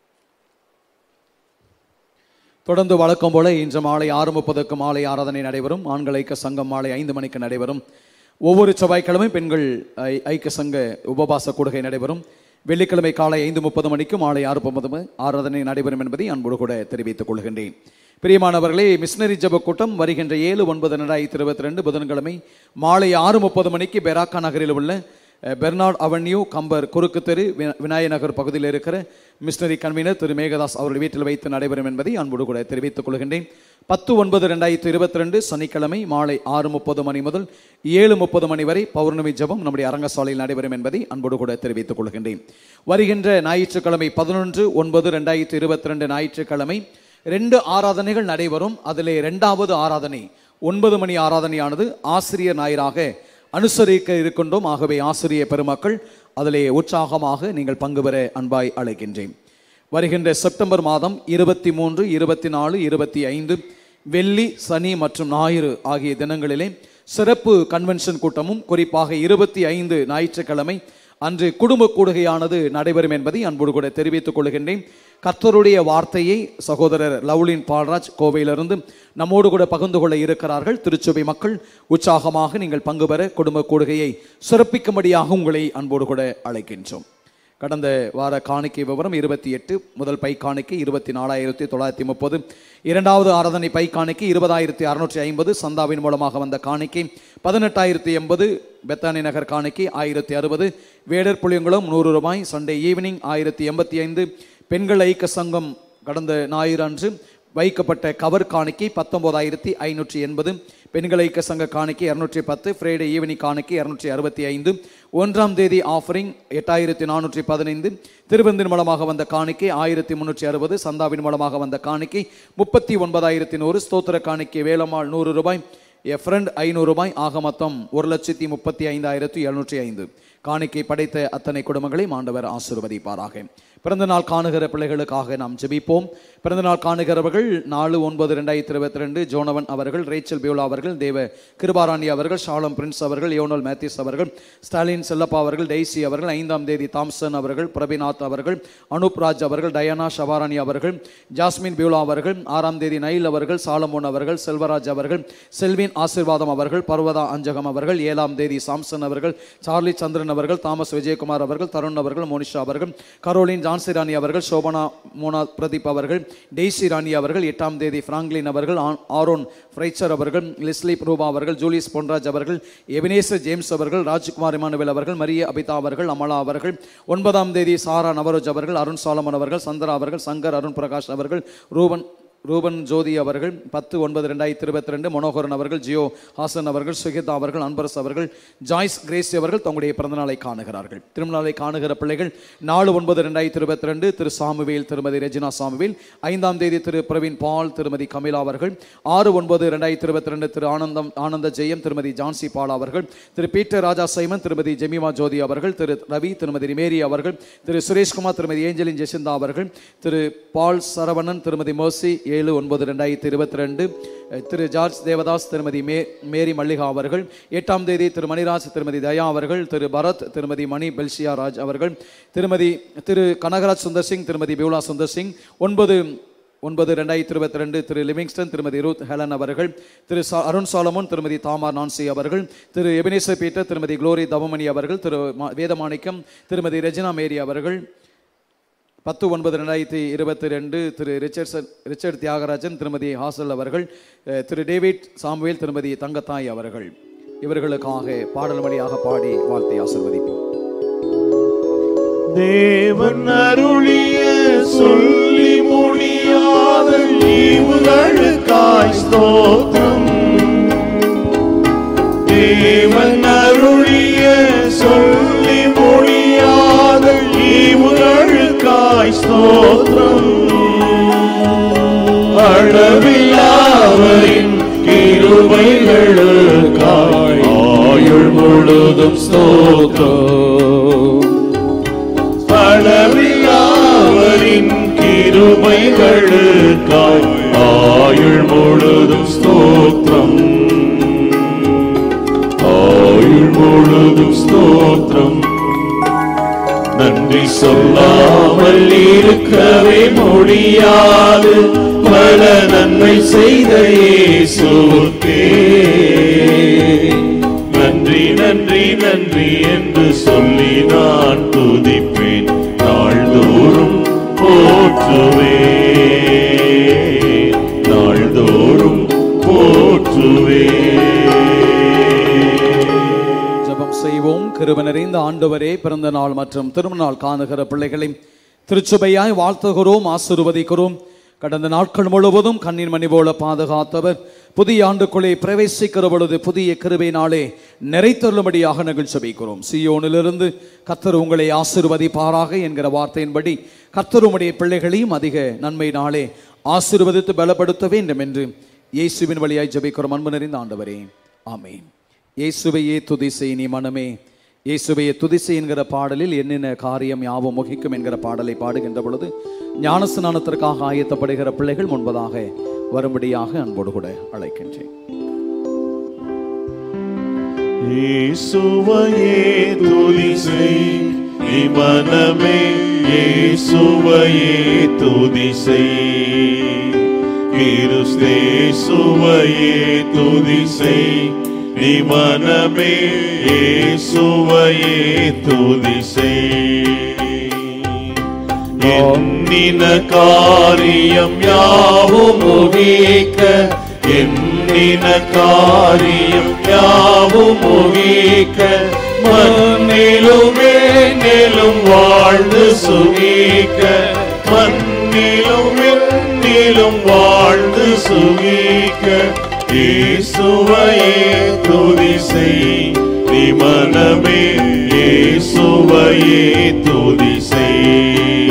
தொடர்ந்து வழக்கம் போல இன்று மாலை ஆறு முப்பதுக்கு மாலை ஆராதனை நடைபெறும் ஆண்கள் ஐக்கிய சங்கம் மாலை ஐந்து மணிக்கு நடைபெறும் ஒவ்வொரு செவ்வாய்க்கிழமை பெண்கள் ஐ- ஐக்கிய சங்க உபவாச கூடுகை நடைபெறும் வெள்ளிக்கிழமை காலை ஐந்து முப்பது மணிக்கு மாலை ஆறு முப்பது ஆராதனை நடைபெறும் என்பதை அன்போடு கூட தெரிவித்துக் கொள்கின்றேன் பிரியமானவர்களே மிஷினரி ஜெப கூட்டம் வருகின்ற ஏழு ஒன்பது ரெண்டாயிரத்தி இருபத்தி ரெண்டு புதன்கிழமை மாலை ஆறு முப்பது மணிக்கு பெராக்கா நகரில் உள்ள அஹ், பெர்னார்ட் அவென்யூ கம்பர் குறுக்கு தெரு வி- விநாயக நகர் பகுதியில் இருக்கிற மிஷினரி கன்வீனர் திரு மேகதாஸ் அவர்கள் வீட்டில் வைத்து நடைபெறும் என்பதை அன்போடு கூட தெரிவித்துக் கொள்கின்றேன் பத்து ஒன்பது ரெண்டாயிரத்தி இருபத்தி ரெண்டு சனிக்கிழமை மாலை ஆறு முப்பது மணி முதல் ஏழு முப்பது மணி வரை பௌர்ணமி ஜெபம் நம்முடைய அரங்கசாலையில் நடைபெறும் என்பதை அன்போடு கூட தெரிவித்துக் கொள்கின்றேன் வருகின்ற ஞாயிற்றுக்கிழமை பதினொன்று ஒன்பது ரெண்டாயிரத்தி இருபத்தி ரெண்டு ஞாயிற்றுக்கிழமை ரெண்டு ஆராதனைகள் நடைபெறும் அதிலே இரண்டாவது ஆராதனை ஒன்பது மணி ஆராதனையானது ஆசிரியர் ஞாயிறாக அனுசரிக்க இருக்கின்றோம் ஆகவே ஆசிரிய பெருமக்கள் அதிலே உற்சாகமாக நீங்கள் பங்கு பெற அன்பாய் அழைக்கின்றேன் வருகின்ற செப்டம்பர் மாதம் இருபத்தி மூன்று இருபத்தி நாலு இருபத்தி ஐந்து வெள்ளி சனி மற்றும் ஞாயிறு ஆகிய தினங்களிலே சிறப்பு கன்வென்ஷன் கூட்டமும் குறிப்பாக இருபத்தி ஐந்து ஞாயிற்றுக்கிழமை அன்று குடும்ப கூடுகையானது நடைபெறும் என்பதை அன்போடு கூட தெரிவித்துக் கொள்கின்றேன் கர்த்தருடைய வார்த்தையை சகோதரர் லவ்லின் பால்ராஜ் கோவையிலிருந்து நம்மோடு கூட பகிர்ந்து கொள்ள இருக்கிறார்கள் திருச்சபை மக்கள் உற்சாகமாக நீங்கள் பங்கு பெற குடும்ப கூடுகையை சிறப்பிக்கும்படியாக உங்களை அன்போடு கூட அழைக்கின்றோம் கடந்த வார காணிக்கை விவரம் இருபத்தி எட்டு முதல் பை காணிக்கை இருபத்தி நாலாயிரத்தி தொள்ளாயிரத்தி முப்பது இரண்டாவது ஆராதனை பை காணிக்கை இருபதாயிரத்தி அறுநூற்றி ஐம்பது சந்தாவின் மூலமாக வந்த காணிக்கை பதினெட்டாயிரத்தி எண்பது பெத்தானி நகர் காணிக்கை ஆயிரத்தி அறுபது வேடர் புளியங்குளம் நூறு ரூபாய் சண்டே ஈவினிங் ஆயிரத்தி எண்பத்தி ஐந்து பெண்கள் ஐக்க சங்கம் கடந்த ஞாயிறு அன்று வைக்கப்பட்ட கவர் காணிக்கை பத்தொன்பதாயிரத்தி ஐநூற்றி எண்பது பெண்கள் ஐக்க சங்க காணிக்கை இரநூற்றி பத்து ஃப்ரைடே ஈவினிங் காணிக்கை இரநூற்றி அறுபத்தி ஐந்து ஒன்றாம் தேதி ஆஃபரிங் எட்டாயிரத்தி நானூற்றி பதினைந்து திருவந்தின் மூலமாக வந்த காணிக்கை ஆயிரத்தி முன்னூற்றி அறுபது சந்தாவின் மூலமாக வந்த காணிக்கை முப்பத்தி ஒன்பதாயிரத்தி நூறு ஸ்தோத்திர காணிக்கை வேலம்மாள் நூறு ரூபாய் எ ஃப்ரெண்ட் ஐநூறு ரூபாய் ஆக மொத்தம் ஒரு லட்சத்தி முப்பத்தி ஐந்தாயிரத்தி எழுநூற்றி ஐந்து காணிக்கை படைத்த அத்தனை குடும்பங்களையும் ஆண்டவர் ஆசீர்வதிப்பாராக பிறந்த நாள் காணுகிற பிள்ளைகளுக்காக நாம் ஜெபிப்போம் பிறந்த நாள் காணுகிறவர்கள் நாலு ஒன்பது ரெண்டாயிரத்தி இருபத்தி ரெண்டு ஜோனவன் அவர்கள் ரேச்சல் பியூலா அவர்கள் தேவ கிருபாராணி அவர்கள் ஷாலம் பிரின்ஸ் அவர்கள் யோனல் மேத்யூஸ் அவர்கள் ஸ்டாலின் செல்லப்பா அவர்கள் டெய்சி அவர்கள் ஐந்தாம் தேதி தாம்சன் அவர்கள் பிரபிநாத் அவர்கள் அனூப் ராஜ் அவர்கள் டயானா ஷபாராணி அவர்கள் ஜாஸ்மின் பியூலா அவர்கள் ஆறாம் தேதி நைல் அவர்கள் சாலமோன் அவர்கள் செல்வராஜ் அவர்கள் செல்வின் ஆசீர்வாதம் அவர்கள் பர்வதா அஞ்சகம் அவர்கள் ஏழாம் தேதி சாம்சன் அவர்கள் சார்லி சந்திரன் அவர்கள் தாமஸ் விஜயகுமார் அவர்கள் தருண் அவர்கள் மோனிஷா அவர்கள் கரோலின் ஜான்சி ராணி அவர்கள் சோபனா மோனா பிரதீப் அவர்கள் டெய்சி ராணி அவர்கள் எட்டாம் தேதி பிராங்க்லின் அவர்கள் ஆ- ஆரோன் ஃப்ரைச்சர் அவர்கள் லெஸ்லி ரூபா அவர்கள் ஜூலியஸ் பொன்ராஜ் அவர்கள் எபினேசர் ஜேம்ஸ் அவர்கள் ராஜ்குமார் இமானுவேல் அவர்கள் மரிய அபிதா அவர்கள் அமலா அவர்கள் ஒன்பதாம் தேதி சாரா நவரோஜ் அவர்கள் அருண் சாலமன் அவர்கள் சந்திரா அவர்கள் சங்கர் அருண் பிரகாஷ் அவர்கள் ரூபன் ரூபன் ஜோதி அவர்கள் பத்து ஒன்பது ரெண்டாயிரத்தி இருபத்தி ரெண்டு மனோகரன் அவர்கள் ஜியோ ஹாசன் அவர்கள் சுகிதா அவர்கள் அன்பரஸ் அவர்கள் ஜாய்ஸ் கிரேசி அவர்கள் தங்களுடைய பிறந்தநாளை காணுகிறார்கள் திருமணநாளை காணுகிற பிள்ளைகள் நாலு ஒன்பது ரெண்டாயிரத்தி இருபத்தி ரெண்டு திரு சாமுவேல் திருமதி ரெஜினா சாமுவேல் ஐந்தாம் தேதி திரு பிரவீன் பால் திருமதி கமிலா அவர்கள் ஆறு ஒன்பது ரெண்டாயிரத்தி இருபத்தி ரெண்டு திரு ஆனந்தம் ஆனந்த ஜெயம் திருமதி ஜான்சி பால் அவர்கள் திரு பீட்டர் ராஜா சைமன் திருமதி ஜெமிமா ஜோதி அவர்கள் திரு ரவி திருமதி ரிமேரி அவர்கள் திரு சுரேஷ்குமார் திருமதி ஏஞ்சலின் ஜெசிந்தா அவர்கள் திரு பால் சரவணன் திருமதி மோசி ஏழு ஒன்பது ரெண்டாயிரத்தி இருபத்தி ரெண்டு திரு ஜார்ஜ் தேவதாஸ் திருமதி மே மேரி மல்லிகா அவர்கள் எட்டாம் தேதி திரு மணிராஜ் திருமதி தயா அவர்கள் திரு பரத் திருமதி மணி பெல்ஷியா ராஜ் அவர்கள் திருமதி திரு கனகராஜ் சுந்தர் சிங் திருமதி பியூலா சுந்தர் சிங் ஒன்பது ஒன்பது ரெண்டாயிரத்தி இருபத்தி ரெண்டு திரு லிவிங்ஸ்டன் திருமதி ரூத் ஹெலன் அவர்கள் திரு சா அருண் சாலமோன் திருமதி தாமார் நான்சி அவர்கள் திரு எபினேசர் பீட்டர் திருமதி குளோரி தவமணி அவர்கள் திரு மா- வேதமாணிக்கம் திருமதி ரெஜினா மேரி அவர்கள் பத்து ஒன்பது ரெண்டாயிரத்தி இருபத்தி ரெண்டு திரு ரிச்சர்ட்சன் ரிச்சர்ட் தியாகராஜன் திருமதி ஹாசல் அவர்கள் அஹ், திரு டேவிட் சாமுவேல் திருமதி தங்கத்தாய் அவர்கள் இவர்களுக்காக பாடல் வழியாக பாடி வாழ்த்தை ஆசிர்வதிப்போம் தேவன் அருளிய சொல்லி முடியாத ஈவுகளுக்காய் ஸ்தோத்திரம் தேவன் அருளிய சொல்லி முடியாத ஈவுகளுக்காய் ஸ்தோத்திரம் அளவில்லாவரின் கிருபைகளுக்காய் ஆயுள் முழுதும் ஸ்தோத்திரம் அளவில்லாவரின் கிருபைகளுக்காய் ஆயுள் முழுதும் ஸ்தோத்திரம் ஆயுள் முழுதும் ஸ்தோத்திரம் நன்றி சொல்லாமல் இருக்கவே முடியாது பல நன்மை செய்த இயேசுவுக்கே நன்றி நன்றி நன்றி என்று சொல்லி நான் துதிப்பேன் நாள்தோறும் போற்றுவேன் நாள்தோறும் போற்றுவேன் ஜெபம் செய்வோம் கிருபை நிறைந்த ஆண்டவரே பிறந்த நாள் மற்றும் திருமண நாள் காணுகிற பிள்ளைகளை திருச்சுபையாய் வாழ்த்துகிறோம் ஆசிர்வதிக்கிறோம் கடந்த நாட்கள் முழுவதும் கண்ணின் மணி போல பாதுகாத்தவர் புதிய ஆண்டுக்குள்ளே பிரவேசிக்கிற பொழுது புதிய கிருபை நாளே நிறைத்தருளும்படியாக நிகழ்ச்சி வைக்கிறோம் சியோனிலிருந்து கத்தர் உங்களை ஆசிர்வதிப்பாராக என்கிற வார்த்தையின்படி கத்தர் உம்முடைய பிள்ளைகளையும் அதிக நன்மை நாளே ஆசீர்வதித்து பலப்படுத்த வேண்டும் என்று இயேசுவின் வழியாய் ஜெபிக்கிறோம் அன்பு நிறைந்த ஆண்டவரே ஆமென் இயேசுவையே துதிசை நீ மனமே இயேசுவையே துதிசை என்கிற பாடலில் என்னென்ன காரியம் யாவும் முகிக்கும் என்கிற பாடலை பாடுகின்ற பொழுது ஞானஸ்நானத்திற்காக ஆயத்தப்படுகிற பிள்ளைகள் முன்பதாக வரும்படியாக அன்போடு கூட அழைக்கின்றேன் இயேசுவையே துதி செய் நீ மனமே இயேசுவையே துதி செய் கிறிஸ்தேசுவையே துதி செய் நீ மனமே இயேசுவையே துதி செய் எண்ணின காரியம் யாவும் முகிக்க எண்ணின காரியம் யாவும் முகிக்க மண்ணிலும் மேலும் வாழ்ந்து சுகிக்க மண்ணிலும் விண்ணிலும் வாழ்ந்து சுகிக்க இயேசுவையே துதி செய் நீ மனமே இயேசுவையே துதி செய்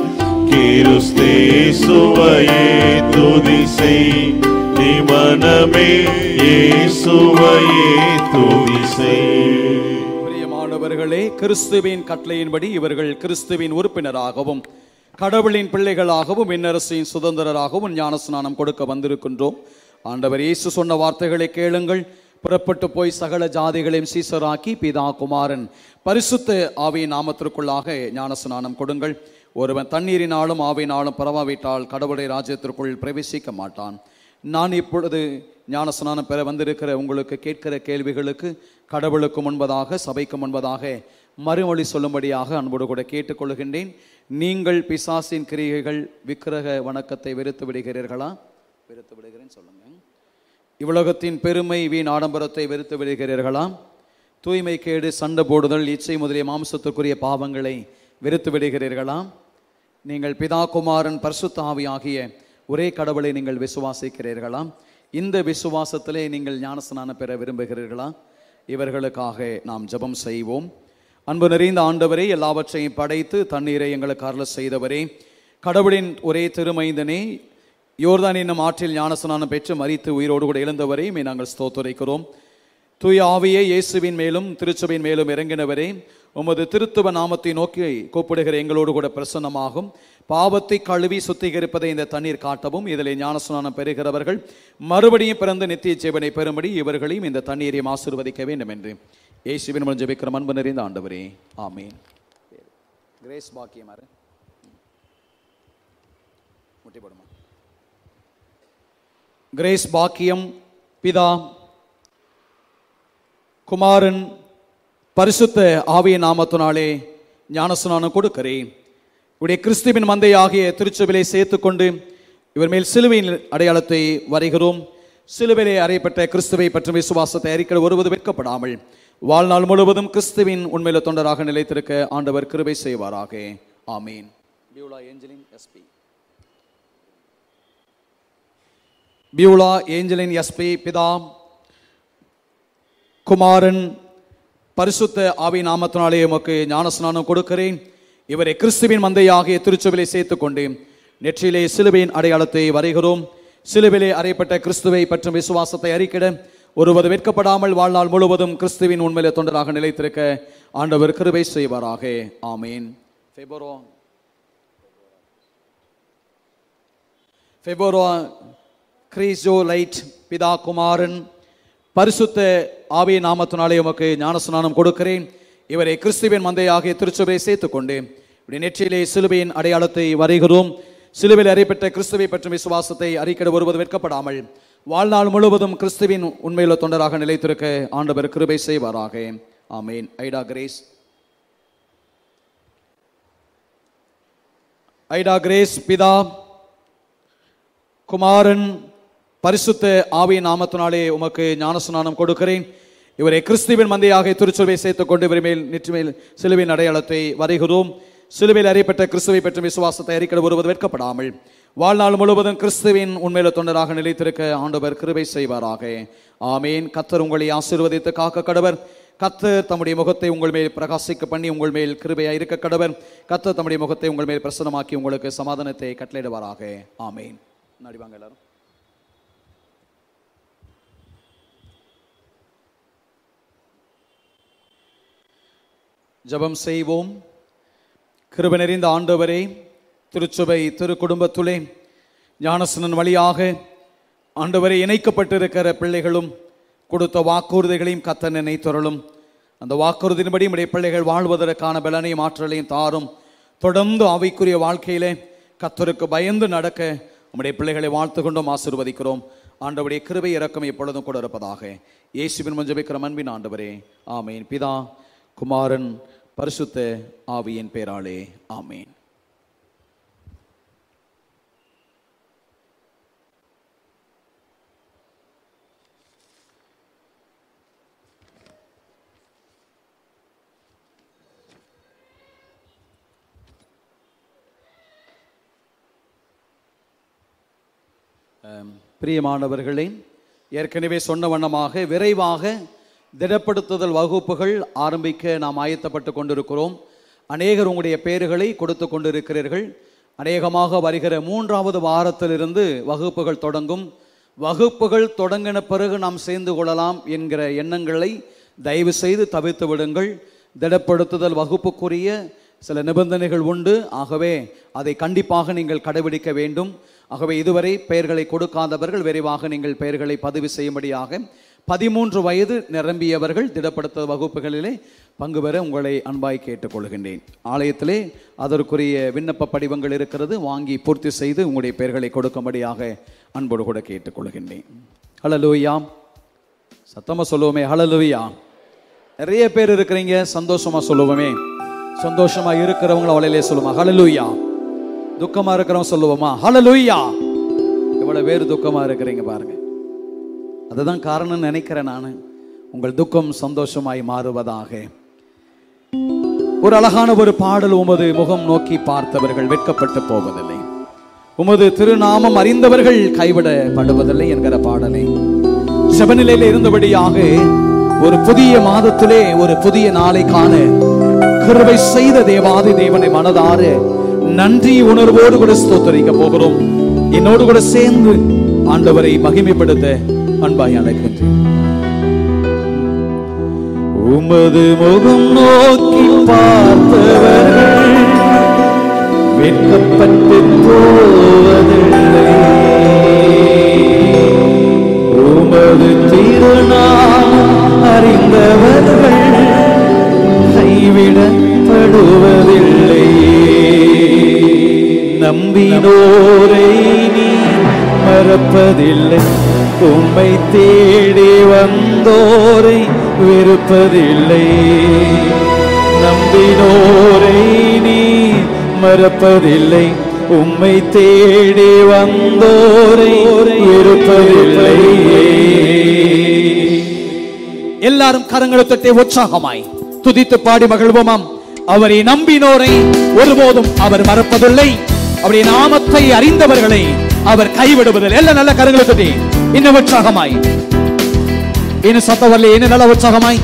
கிறிஸ்தேசுவையே துதி செய் நீ மனமே இயேசுவையே துதி செய் பிரியமானவர்களே கிறிஸ்துவின் கட்டளையின்படி இவர்கள் கிறிஸ்துவின் உறுப்பினராகவும் கடவுளின் பிள்ளைகளாகவும் விண்ணரசின் சுதந்திரராகவும் ஞானஸ்நானம் கொடுக்க வந்திருக்கின்றோம் ஆண்டவர் இயேசு சொன்ன வார்த்தைகளை கேளுங்கள் புறப்பட்டு போய் சகல ஜாதிகளையும் சீசராக்கி பிதா குமாரன் பரிசுத்த ஆவியின் நாமத்திற்குள்ளாக ஞானஸ்நானம் கொடுங்கள் ஒருவன் தண்ணீரினாலும் ஆவியினாலும் பரவாவிட்டால் கடவுளை ராஜ்யத்திற்குள் பிரவேசிக்க மாட்டான் நான் இப்பொழுது ஞானஸ்நானம் பெற வந்திருக்கிற உங்களுக்கு கேட்கிற கேள்விகளுக்கு கடவுளுக்கு முன்பதாக சபைக்கு முன்பதாக மறுமொழி சொல்லும்படியாக அன்போடு கூட கேட்டுக்கொள்கின்றேன் நீங்கள் பிசாசின் கிரியைகள் விக்கிரக வணக்கத்தை வெறுத்து விடுகிறீர்களா வெறுத்து விடுகிறேன் சொல்லுங்க இவ்வுலகத்தின் பெருமை வீண் ஆடம்பரத்தை வெறுத்து விடுகிறீர்களா தூய்மை கேடு சண்டை போடுதல் இச்சை முதலிய மாம்சத்திற்குரிய பாவங்களை வெறுத்து விடுகிறீர்களா நீங்கள் பிதா குமாரன் பரிசுத்த ஆவி ஆகிய ஒரே கடவுளை நீங்கள் விசுவாசிக்கிறீர்களா இந்த விசுவாசத்திலே நீங்கள் ஞானஸ்நானம் பெற விரும்புகிறீர்களா இவர்களுக்காக நாம் ஜெபம் செய்வோம் அன்பு நிறைந்த ஆண்டவரே எல்லாவற்றையும் படைத்து தண்ணீரை எங்களுக்கு அருள செய்தவரே கடவுளின் ஒரே திருமைந்தனே யோர்தான் என்னும் ஆற்றில் ஞானஸ்நானம் பெற்று மறித்து உயிரோடு கூட எழுந்தவரே மே நாங்கள் ஸ்தோத்துரைக்கிறோம் தூய ஆவியே இயேசுவின் மேலும் திருச்சபையின் மேலும் இறங்கினவரே உமது திருத்துவ நாமத்தை நோக்கி கூப்பிடுகிற எங்களோடு கூட பிரசன்னமாகும் பாவத்தை கழுவி சுத்திகரிப்பதை இந்த தண்ணீர் காட்டவும் இதில் ஞானஸ்நானம் பெறுகிறவர்கள் மறுபடியும் பிறந்து நித்திய ஜீவனை பெறும்படி இவர்களையும் இந்த தண்ணீரையும் ஆசீர்வதிக்க வேண்டும் என்று இயேசுவின் மூலம் ஜெபிக்கிற அன்பு நிறைந்த ஆண்டவரே ஆமீன் கிரேஸ் பாக்கியமாரு முட்டி போடுமா கிரேஸ் பாக்கியம் பிதா குமாரன் பரிசுத்த ஆவிய நாமத்தினாலே ஞானஸ்நானம் கொடுக்கிறேன் இவருடைய கிறிஸ்துவின் மந்தையாகிய திருச்சபையிலே சேர்த்துக்கொண்டு இவர் மேல் சிலுவையின் அடையாளத்தை வரைகிறோம் சிலுவையிலே அறையப்பட்ட கிறிஸ்துவை பற்றும் விசுவாசத்தை அறிக்கை ஒருவது வெட்கப்படாமல் வாழ்நாள் முழுவதும் கிறிஸ்துவின் உண்மையில தொண்டராக நிலைத்திருக்க ஆண்டவர் கிருபை செய்வாராக ஆமீன் Beulah Angeline SP Beulah Angeline SP பிதா குமாரன் பரிசுத்த ஆவி நாமத்தினாலே உமக்கு ஞானஸ்நானம் கொடுக்கிறேன் இவரை கிறிஸ்துவின் மந்தையாகிய திருச்சபையிலே சேர்த்துக்கொண்டு நெற்றியிலே சிலுவையின் அடையாளத்தை வரைகிறோம் சிலுவிலே அறையப்பட்ட கிறிஸ்துவை பற்றும் விசுவாசத்தை அறிக்கிட ஒருவது வெட்கப்படாமல் வாழ்நாள் முழுவதும் கிறிஸ்துவின் உண்மையில தொண்டராக நிலைத்திருக்க ஆண்டவர் கிருபை செய்வாராக ஆமீன் ஃபெபரோ ஃபெபரோ கிரீசோ லைட் பிதா குமாரன் பரிசுத்த ஆவிய நாமத்தினாலே உமக்கு ஞானஸ்நானம் கொடுக்கிறேன் இவரை கிறிஸ்துவின் மந்தையாகிய திருச்சபையை சேர்த்துக்கொண்டு இப்படி நெற்றியிலே சிலுவையின் அடையாளத்தை வரைகிறோம் சிலுவையில் அறியப்பட்ட கிறிஸ்துவை பற்றும் விசுவாசத்தை அறிக்கிட ஒருவது வெட்கப்படாமல் வாழ்நாள் முழுவதும் கிறிஸ்துவின் உண்மையுள்ள தொண்டராக நிலைத்திருக்க ஆண்டவர் கிருபை செய்வாராக ஆமேன் ஐடா கிரேஸ் ஐடா கிரேஸ் பிதா குமாரன் பரிசுத்த ஆவியின் நாமத்தினாலே உமக்கு ஞானஸ்நானம் கொடுக்கிறேன் இவரை கிறிஸ்துவின் மந்தையாக திருச்சொல்வை சேர்த்துக் கொண்டு இவர் மேல் நெற்றி மேல் சிலுவின் அடையாளத்தை வரைகிறோம் சிலுவையில் அறியப்பட்ட கிறிஸ்துவை பற்றும் விசுவாசத்தை அறிக்கிட ஒருவது வெட்கப்படாமல் வாழ்நாள் முழுவதும் கிறிஸ்துவின் உண்மையில தொண்டராக நிலைத்திருக்க ஆண்டவர் கிருபை செய்வாராக ஆமேன் கத்தர் உங்களை ஆசீர்வதித்து காக்க கடவர் கத்தர் தம்முடைய முகத்தை உங்கள் மேல் பிரகாசிக்க பண்ணி உங்கள் மேல் கிருபையா இருக்க கடவர் கத்தர் தம்முடைய முகத்தை உங்கள் மேல் பிரசனமாக்கி உங்களுக்கு சமாதானத்தை கட்டளையிடுவாராக ஆமேன் நடிவாங்க எல்லாரும் ஜெபம் செய்வோம் கிருபை நிறைந்த ஆண்டவரே திருச்சபை திருக்குடும்பத்துலே ஞானசனன் வழியாக ஆண்டவரை இணைக்கப்பட்டிருக்கிற பிள்ளைகளும் கொடுத்த வாக்குறுதிகளையும் கத்த நினைத்தொருளும் அந்த வாக்குறுதியின்படி நம்முடைய பிள்ளைகள் வாழ்வதற்கான பலனையும் ஆற்றலையும் தாரும் தொடர்ந்து அவைக்குரிய வாழ்க்கையிலே கத்தருக்கு பயந்து நடக்க உம்முடைய பிள்ளைகளை வாழ்த்து கொண்டும் ஆசிர்வதிக்கிறோம் ஆண்டவருடைய கிருபை இறக்கம் எப்பொழுதும் கூட இருப்பதாக இயேசுவின் மஞ்சபிக்கிற அன்பின் ஆண்டவரே ஆமேன் பிதா குமாரன் பரிசுத்த ஆவியின் பேராலே ஆமேன் அம், பிரியமானவர்களே ஏற்கனவே சொன்ன வண்ணமாக விரைவாக திடப்படுத்துதல் வகுப்புகள் ஆரம்பிக்க நாம் ஆயத்தப்பட்டு கொண்டிருக்கிறோம் அநேகர் உங்களுடைய பெயர்களை கொடுத்து கொண்டிருக்கிறீர்கள் அநேகமாக வருகிற மூன்றாவது வாரத்திலிருந்து வகுப்புகள் தொடங்கும் வகுப்புகள் தொடங்கின பிறகு நாம் சேர்ந்து கொள்ளலாம் என்கிற எண்ணங்களை தயவு செய்து தவிர்த்து விடுங்கள் திடப்படுத்துதல் வகுப்புக்குரிய சில நிபந்தனைகள் உண்டு ஆகவே அதை கண்டிப்பாக நீங்கள் கடைபிடிக்க வேண்டும் ஆகவே இதுவரை பெயர்களை கொடுக்காதவர்கள் விரைவாக நீங்கள் பெயர்களை பதிவு செய்யும்படியாக பதிமூன்று வயது நிரம்பியவர்கள் திடப்படுத்த வகுப்புகளிலே பங்கு பெற உங்களை அன்பாய் கேட்டுக்கொள்கின்றேன் ஆலயத்திலே அதற்குரிய விண்ணப்ப படிவங்கள் இருக்கிறது வாங்கி பூர்த்தி செய்து உங்களுடைய பெயர்களை கொடுக்கும்படியாக அன்போடு கூட கேட்டுக்கொள்கின்றேன் ஹலலூயா சத்தமாக சொல்லுவோமே ஹலலூயா நிறைய பேர் இருக்கிறீங்க சந்தோஷமா சொல்லுவோமே சந்தோஷமா இருக்கிறவங்கள அவளையிலே சொல்லுமா ஹalleluya துக்கமா இருக்கிறவங்க சொல்லுவோமா ஹalleluya எவ்வளவு பேர் துக்கமா இருக்கிறீங்க பாருங்க அதுதான் காரணம் நினைக்கிறேன் நான் உங்கள் துக்கம் சந்தோஷமாய் மாறுவதாக ஒரு அழகான ஒரு பாடல் உமது முகம் நோக்கி பார்த்தவர்கள் வெட்கப்பட்டு போவதில்லை உமது திருநாமம் அறிந்தவர்கள் கைவிடப்படுவதில்லை என்கிற பாடலை செபநிலையில் இருந்தபடியாக ஒரு புதிய மாதத்திலே ஒரு புதிய நாளை காண கிருபை செய்த தேவாதி தேவனை மனதார நன்றி உணர்வோடு கூட ஸ்தோத்தரிக்க போகிறோம் என்னோடு கூட சேர்ந்து ஆண்டவரை மகிமைப்படுத்த அன்பாய் அழைக்கின்றேன் உமது முகம் நோக்கி பார்த்தவர்கள் வெட்கப்பட்டு போவதில்லை உமது திருநாமம் அறிந்தவர்கள் கைவிடப்படுவதில்லை நம்பினோரை நீ மறப்பதில்லை உம்மை தேடி வந்தோரை வெறுப்பதில்லை நம்பினோரை நீ மறப்பதில்லை உம்மை தேடி வந்தோரை வெறுப்பதில்லை எல்லாரும் கரங்களை தட்டி உற்சாகமாய் துதித்து பாடி மகிழ்வோமாம் அவரை நம்பினோரை ஒருபோதும் அவர் மறப்பதில்லை அவருடைய நாமத்தை அறிந்தவர்களை அவர் கைவிடுவதில்லை எல்லாம் நல்ல கரங்களை தட்டி இன்னும் உற்சாகமாய் இன்னும் சத்தம் வரல இன்னும் நல்ல உற்சாகமாய்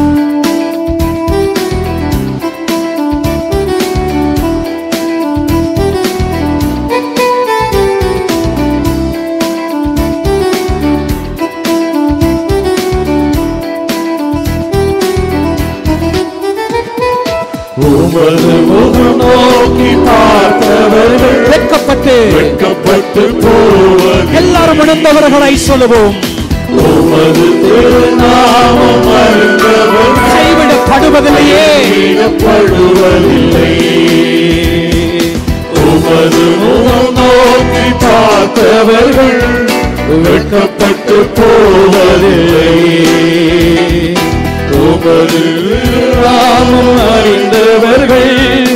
உமது முகம் நோக்கி பார்த்தவர்கள் வெட்கப்பட்டு வெட்கப்பட்டு போவது எல்லாரும் உணர்ந்தவர்களை சொல்லுவோம் உமது திருநாமம் அறிந்தவர்கள் கைவிடப்படுவதில்லையே கைவிடப்படுவதில்லை உமது முகம் நோக்கி பார்த்தவர்கள் வெட்கப்பட்டு போவதில்லை உமது நாமம் அறிந்தவர்கள்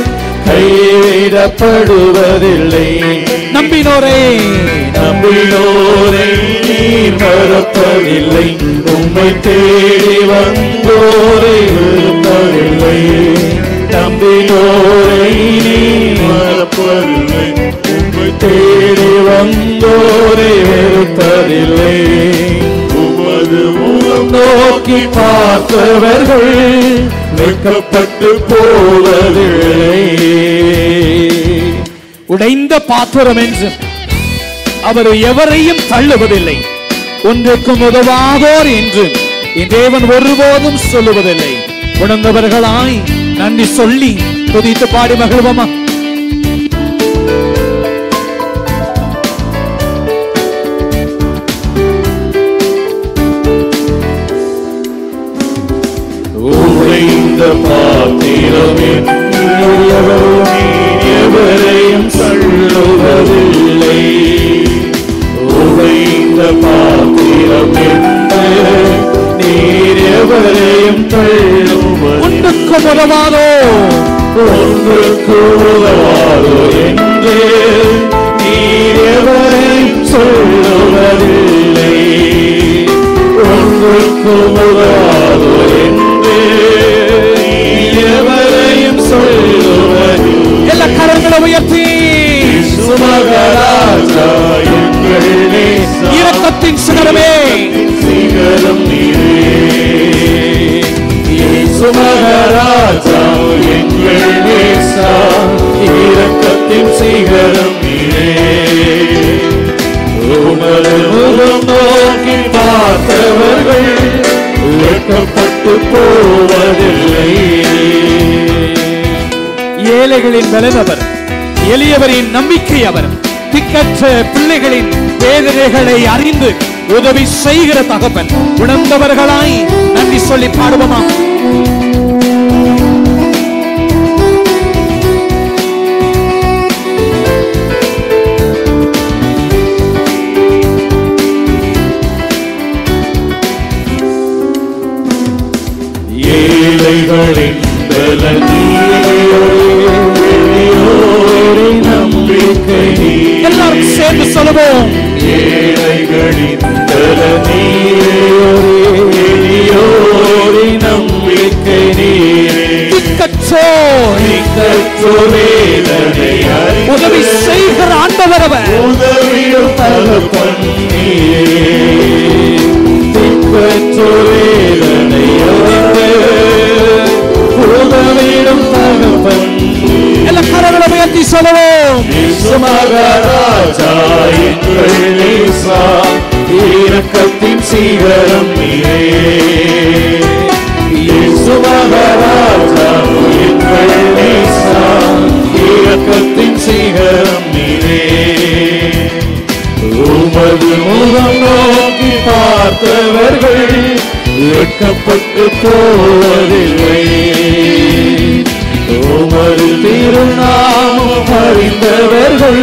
கைவிடப்படுவதில்லை நம்பினோரே நம்பினோரை நீர் மறப்பதில்லை உம்மை தேடி வந்தோரை வெறுப்பதில்லை நம்பினோரை நீர் மறப்பதில்லை உம்மை தேடி வந்தோரை வெறுப்பதில்லை உமது முகம் நோக்கி பார்த்தவர்கள் வெட்கப்பட்டு போவதில்லை உடைந்த பாத்திரம் என்று அவர் எவரையும் தள்ளுவதில்லை ஒன்றுக்கும் உதவாதோர் என்று என் தேவன் ஒருபோதும் சொல்லுவதில்லை உணர்ந்தவர்களாய் நன்றி சொல்லி துதித்து பாடி மகிழ்வோமா உடைந்த பாத்திரம் எவரையும் தள்ளுவதில்லை உடைந்த பாத்திரம் நீர் எவரையும் தள்ளுவது ஒன்றுக்கும் உதவாதோ ஒன்றுக்கு உதவாதோ என்று நீர் எவரையும் சொல்லுவதில்லை ஒன்றுக்கு உதவாதோ என்று நீர் எவரையும் சொல்லுவதில்லை எல்லா கரங்களை உயர்த்தி சுமகராஜா எங்கள் நேசா இரக்கத்தின் சிகரமே சிகரம் நீரே சுமகராஜா எங்கள் நேசா இரக்கத்தின் சிகரம் நீரே உமது முகம் நோக்கி பார்த்தவர்கள் வெட்கப்பட்டு போவதில்லை ஏழைகளின் பலனவர் எளியவரின் நம்பிக்கை அவர் திக்கற்ற பிள்ளைகளின் வேதனைகளை அறிந்து உதவி செய்கிற தகப்பன் உணர்ந்தவர்களாய் நன்றி சொல்லி பாடுவோமா ஏழைகளின் பலனீயோரின் நம்பிக்கை நீ எல்லாரும் சேர்ந்து சொல்லுவோம் ஏழைகளின் பலனீயோரின் நம்பிக்கை நீ திக்கற்றோ வேதனை உதவி செய்கிற ஆண்டவர் அவர் உதவிடும் தகப்பன் நீயே திக்கற்றோர் வேதனை அறிந்து உதவிடும் தகப்பன் எல்லா கரங்களை உயர்த்தி சொல்லுவோம் மகாராஜா எங்கள் நேசா இரக்கத்தின் சீகரம் நீரே இயேசு மகாராஜா எங்கள் நேசா இரக்கத்தின் சீகரம் நீரே உமது முகம் நோக்கி பார்த்தவர்கள் வெட்கப்பட்டு போவதில்லை உமது திருநாமம் அறிந்தவர்கள்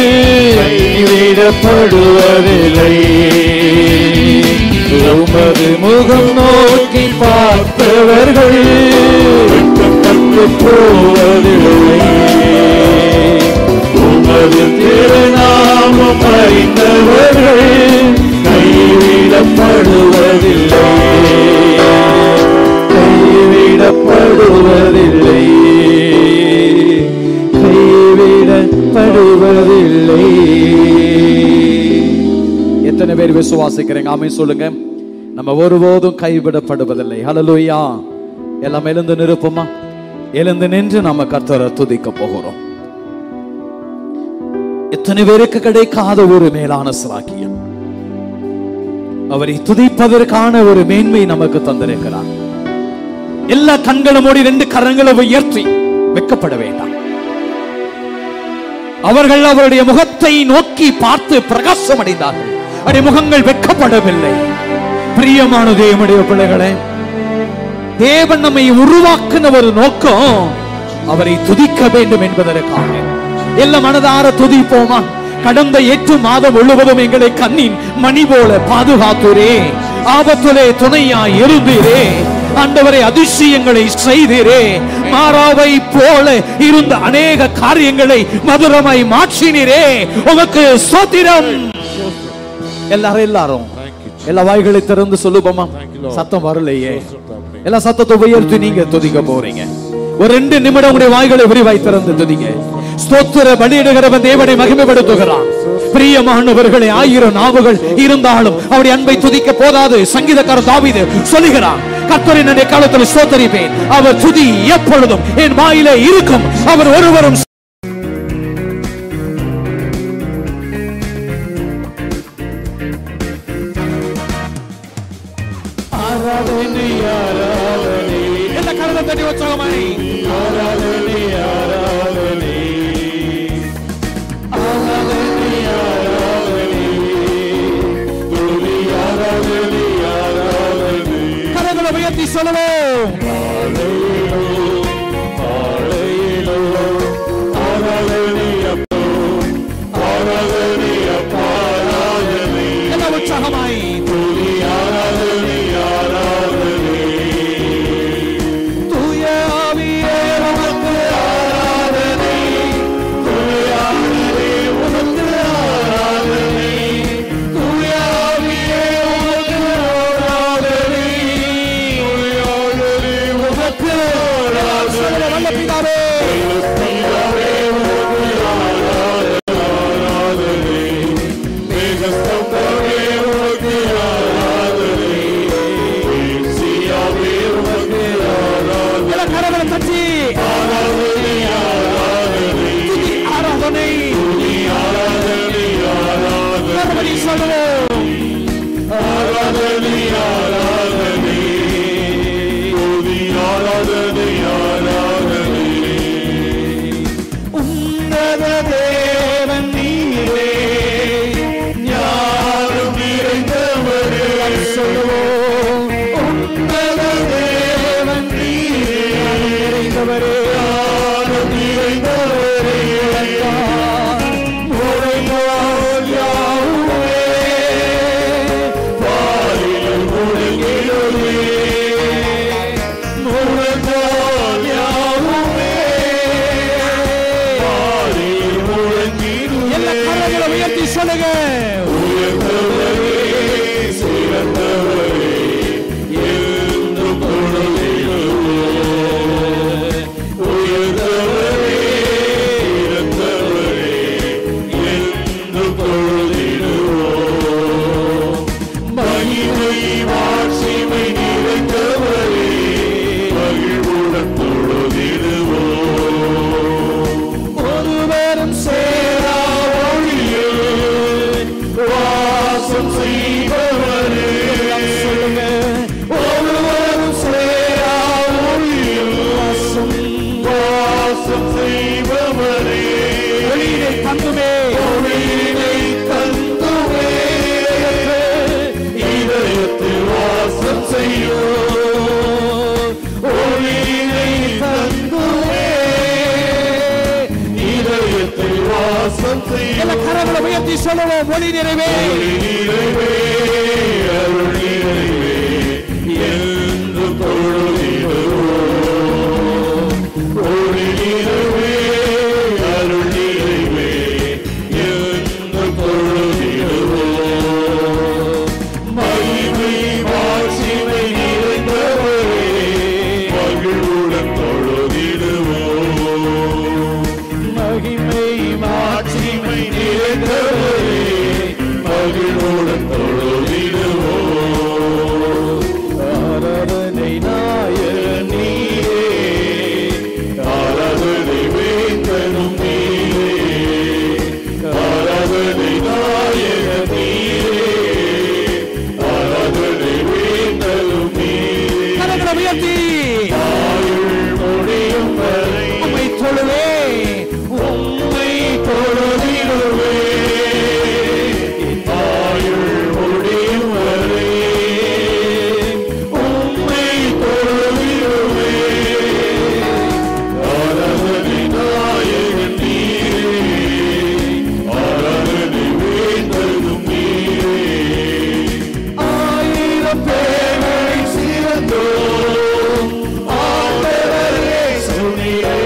கைவிடப்படுவதில்லை உமது முகம் நோக்கி பார்த்தவர்கள் வெட்கப்பட்டு போவதில்லை உமது திருநாமம் அறிந்தவர்கள் கைவிடப்படுவதில்லை கைவிடப்படுவதில்லை கைவிடப்படுவதில்லை எத்தனை பேர் விசுவாசிக்கிறீங்க ஆமே சொல்லுங்க நம்ம ஒருபோதும் கைவிடப்படுவதில்லை ஹalleluya எல்லாம் எழுந்து நிற்போமா எழுந்து நின்று நாம கர்த்தரை துதிக்க போகிறோம் எத்தனை பேருக்கு கிடைக்காத ஒரு மேலான சிலாக்கியம் அவரை துதிப்பதற்கான ஒரு மேன்மை நமக்கு தந்திருக்கிறார் எல்லா கண்களும் மூடி ரெண்டு கரங்களை உயர்த்தி வெக்கப்பட வேண்டாம் அவர்கள் அவருடைய முகத்தை நோக்கி பார்த்து பிரகாசம் அடைந்தார்கள் அவருடைய முகங்கள் வெட்கப்படவில்லை பிரியமான தேவனுடைய பிள்ளைகளே தேவன் நம்மை உருவாக்குன ஒரு நோக்கம் அவரை துதிக்க வேண்டும் என்பதற்காக எல்லாம் மனதார துதிப்போமா கடந்த எட்டு மாதம் முழுவதும் எங்களை கண்ணின் மணி போல பாதுகாத்தூரே ஆபத்திலே துணையா இருந்தீரே ஆண்டவரை அதிசயங்களை செய்தீரே மாறாவை போல இருந்த அநேக காரியங்களை மதுரமாய் மாற்றினீரே உமக்கு சோத்திரம் எல்லாரும் எல்லாரும் எல்லா வாய்களை திறந்து சொல்லுவோமா சத்தம் வரலையே எல்லா சத்தத்தை உயர்த்தி நீங்க துதிக்க போறீங்க ஒரு ரெண்டு நிமிடம் உடைய வாய்களை விரிவாய் திறந்து துதிங்க ஸ்தோத்திர பலியிடுகிறவன் தேவனை மகிமைப்படுத்துகிறான் பிரியமானவர்களே ஆயிரம் நாவுகள் இருந்தாலும் அவருடைய அன்பை துதிக்க போதாது சங்கீதக்காரர் தாவீது சொல்லுகிறான் கர்த்தரின் என்னுடைய காலத்தில் ஸ்தோத்தரிப்பேன் அவர் துதி எப்பொழுதும் என் வாயிலே இருக்கும் அவர் ஒருவரும் ஆராதனை ஆராதனை எல்லா கரத்தை தட்டி உற்சாகமாய் ஆராதனை ஆராதனை ஆராதனை ஆராதனை துதி ஆராதனை ஆராதனை கரங்களை உயர்த்தி சொல்லுவோம் ஆலையிலோ ஆலையிலோ ஆராதனை அப்போ ஆராதனை அப்பா ஆராதனை எல்லா உற்சாகமாய் துதி ஆராதனை ஆராதனை தூய ஆவியே உமக்கு ஆராதனை தூயானதே உமக்கு ஆராதனை தூயாவியே உமக்கு ஆராதனை தூயானதே உமக்கு ஆராதனை நல்ல பிதாவே பிதாவே உமக்கு ஆராதனை ஆராதனை மேகஸ்தம்பமே உமக்கு ஆராதனை மேசியாவே உமக்கு ஆராதனை எல்லா கரங்களை தட்டி ஆராதனை ஆராதனை துதி ஆராதனை துதி ஆராதனை ஆராதனை மறுபடி சொல்லுவோம் ஆராதனை ஆராதனை துதி ஆராதனை ஆராதனை உன்னத தேவன் நீரே ஞானம் நிறைந்தவரே சொல்லுவோம் உன்னத தேவன் நீரே நிறைந்தவரே ஞானம் நிறைந்தவரே முறைமோல் யாவுமே பாலில் முறை எல்லா கரங்களை உயர்த்தி சொல்லுவோம் மொழி நிறைவே என்று தொழுதிடுவோம் ஒளி நிறைவே அருள் நிறைவே என்று தொழுதிடுவோம் மகிமை மாட்சிமை நிறைந்தவரே மகிழ்வுடன் தொழுதிடுவோம் மகிமை மாட்சிமை நிறைந்தவரே மகிழ்வுடன் தொழுதிடுவோம் ஆராதனை நாயகன் நீரே ஆராதனை வேந்தனும் நீரே ஆராதனை நாயகன் நீரே ஆராதனை வேந்தனும் நீரே கரங்களை உயர்த்தி ஆயுள் முடியும் வரை உம்மை தொழுவே உம்மை தொழுதிடுவே ஆயுள் முடியும் வரை உம்மை தொழுதிடுவே ஆராதனை நாயகன் நீரே ஆராதனை வேந்தனும் நீரே ஆயிரம் பேரை சிறந்தோம் ஆண்டவரே சொன்னீரே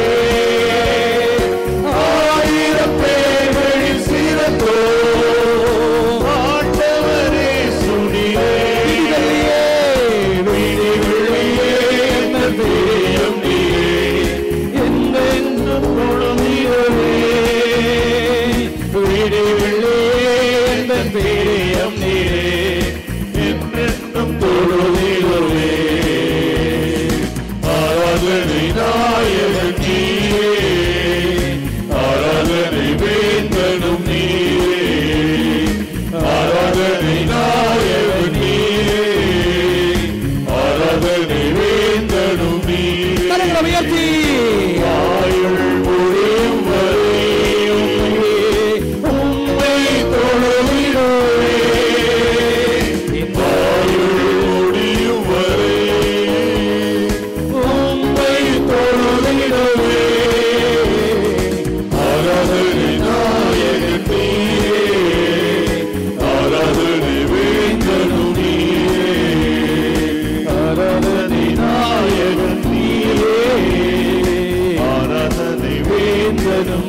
ஆயிரம் பேர்களில் சிறந்தோம் ஆண்டவரே சொன்னீரே விழி விழியே என்ன தெரியும் நீரே என்னென்றும் தொழுதிடுவே விழி விழியே என்ன தெரியும் நீரே என்னென்றும் தொழுதிடுவே ஆராதனை நாயகன் நீரே ஆராதனை வேந்தனும் நீரே ஆராதனை நாயகன் நீரே ஆராதனை வேந்தனும் நீரே கரங்களை உயர்த்தி ஆயுள் முடியும் வரை உம்மை தொழுதிடுவே ஆயுள் முடியும் வரை உம்மை தொழுதிடுவே ஆராதனை நாயகன் நீரே ஆராதனை வேந்தனும் நீரே ஆராதனை நாயகன் நீரே ஆராதனை வேந்தனும்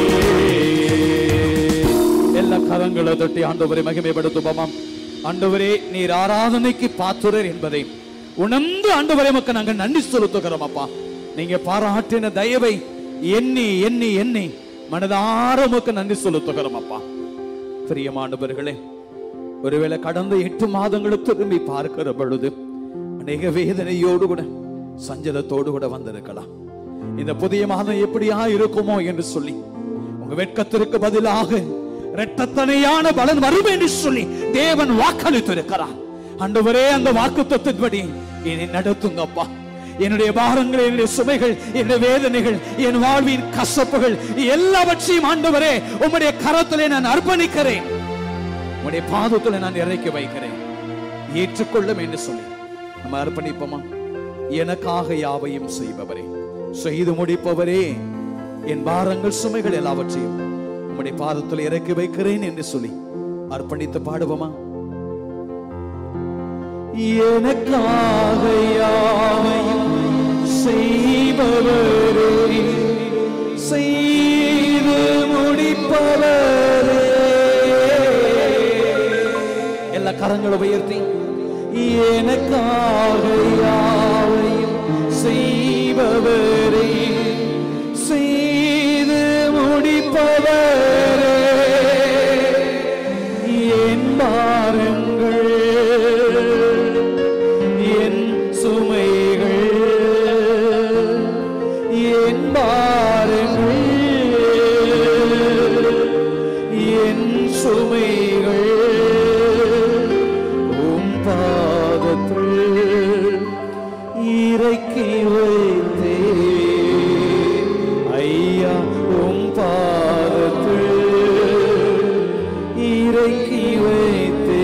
நீரே எல்லா கரங்களை தட்டி ஆண்டவரை மகிமைப்படுத்துவோமாம் ஆண்டவரே நீர் ஆராதனைக்கு பாத்துரர் என்பதை உணர்ந்து ஆண்டவரே மக்கள் நாங்கள் நன்றி செலுத்துகிறோம் அப்பா நீங்க பாராட்டின தயவை எண்ணி எண்ணி எண்ணி மனதார உமக்கு நன்றி செலுத்துகிறோம் அப்பா பிரியமானவர்களே ஒருவேளை கடந்த எட்டு மாதங்களுக்கு திரும்பி பார்க்கிற பொழுது அநேக வேதனையோடு கூட சஞ்சலத்தோடு கூட வந்திருக்கலாம் இந்த புதிய மாதம் எப்படியா இருக்குமோ என்று சொல்லி உங்க வெட்கத்திற்கு பதிலாக இரட்டத்தனையான பலன் வரும் என்று சொல்லி தேவன் வாக்களித்திருக்கிறார் ஆண்டவரே அந்த வாக்குத்தத்தின்படி என்னை நடத்துங்கப்பா என்னுடைய பாரங்கள் என்னுடைய சுமைகள் என்னுடைய வேதனைகள் என் வாழ்வின் கசப்புகள் எல்லாவற்றையும் ஆண்டவரே உம்முடைய கரத்திலே நான் அர்ப்பணிக்கிறேன் உம்முடைய பாதத்தில் நான் இறக்கி வைக்கிறேன் ஏற்றுக்கொள்ளும் என்று சொல்லி நம்ம அர்ப்பணிப்போமா எனக்காக யாவையும் செய்பவரே செய்து முடிப்பவரே என் பாரங்கள் சுமைகள் எல்லாவற்றையும் உம்முடைய பாதத்தில் இறக்கி வைக்கிறேன் என்று சொல்லி அர்ப்பணித்து பாடுவோமா எனக்காக யாவையும் செய்பவரே செய்து முடிப்பவரே எல்லா கரங்களை உயர்த்தி எனக்காக யாவையும் செய்பவரே செய்து முடிப்பவரே என் பாரங்கள் என் சுமைகள் என் பாரங்கள் என் சுமைகள் உம் பாதத்தில் இறக்கி வைத்தே ஐயா உம் பாதத்தில் இறக்கி வைத்தே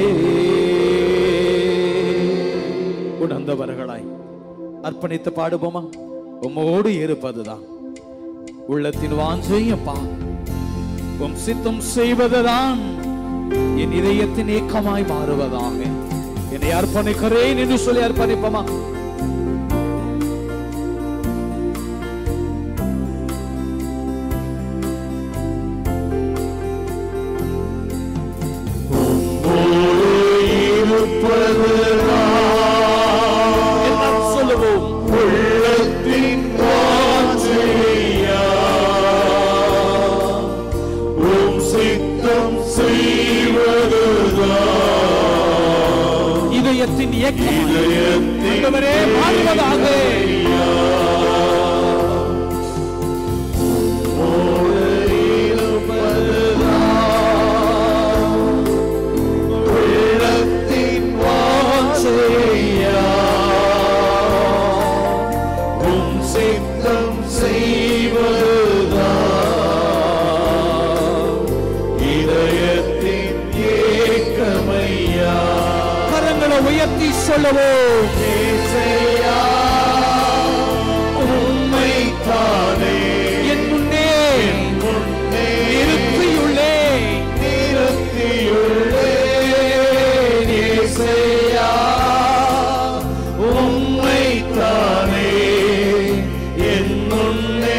உணர்ந்தவர்களாய் அர்ப்பணித்து பாடுவோமா உம்மோடு இருப்பதுதான் உள்ளத்தின் வாஞ்சையப்பா உம் சித்தம் செய்வதுதான் என் இதயத்தின் ஏக்கமாய் மாறுவதாக என்னை அர்ப்பணிக்கிறேன் என்று சொல்லி அர்ப்பணிப்போமா எல்லாம் சொல்லுவோம் உள்ளத்தின் வாஞ்சையா உம் சித்தம் செய்வதுதான் இதயத்தின் ஏக்கம் ஆண்டவரே மாறுவதாக உள்ளத்தின் வாஞ்சையா உம் சித்தம் செய்வதுதான் இதயத்தின் ஏக்கமையா கரங்களை உயர்த்தி சொல்லுவோம் இசையா உம்மைத்தானே என் முன்னே முன்னே நிறுத்தியுள்ளே நிறுத்தியுள்ளேன் இசையா உம்மைத்தானே என் முன்னே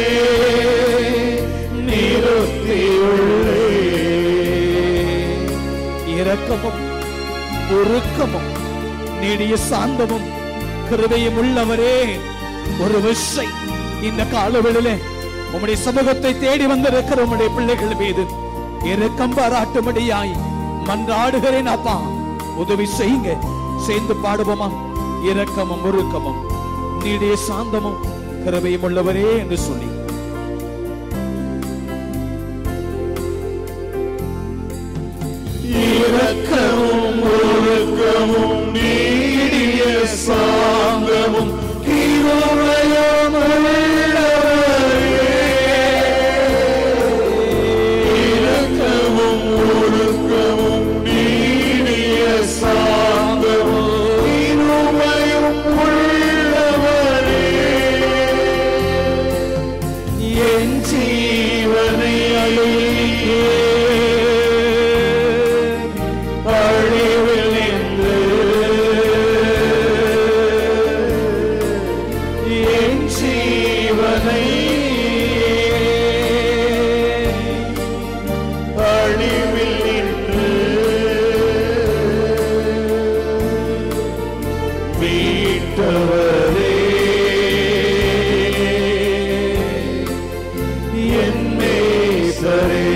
நிறுத்தியுள்ளேன் இரக்கமும் உருக்கமும் நீடிய சாந்தமும் கிருபையும் உள்ளவரே ஒரு விஷை இந்த காலவெளியிலே உம்முடைய சமூகத்தை தேடி வந்திருக்கிற உம்முடைய பிள்ளைகள் மீது இரக்கம் பாராட்டும்படியாய் மன்றாடுகிறேன் அப்பா உதவி செய்யுங்க சேர்ந்து பாடுவோமா இரக்கமும் உருக்கமும் நீடிய சாந்தமும் கிருபையும் உள்ளவரே என்று சொல்லி இரக்கமும் ஒழுக்கமும் நீடிய சாந்தமும் கிருபையும் உள்ளவரே. இரக்கமும் ஒழுக்கமும் நீடிய சாந்தமும் கிருபையும் உள்ளவரே. என் ஜீவனை அழியே அழிவில் நின்று என் ஜீவனை அழிவில் நின்று மீட்டவரே என் நேசரே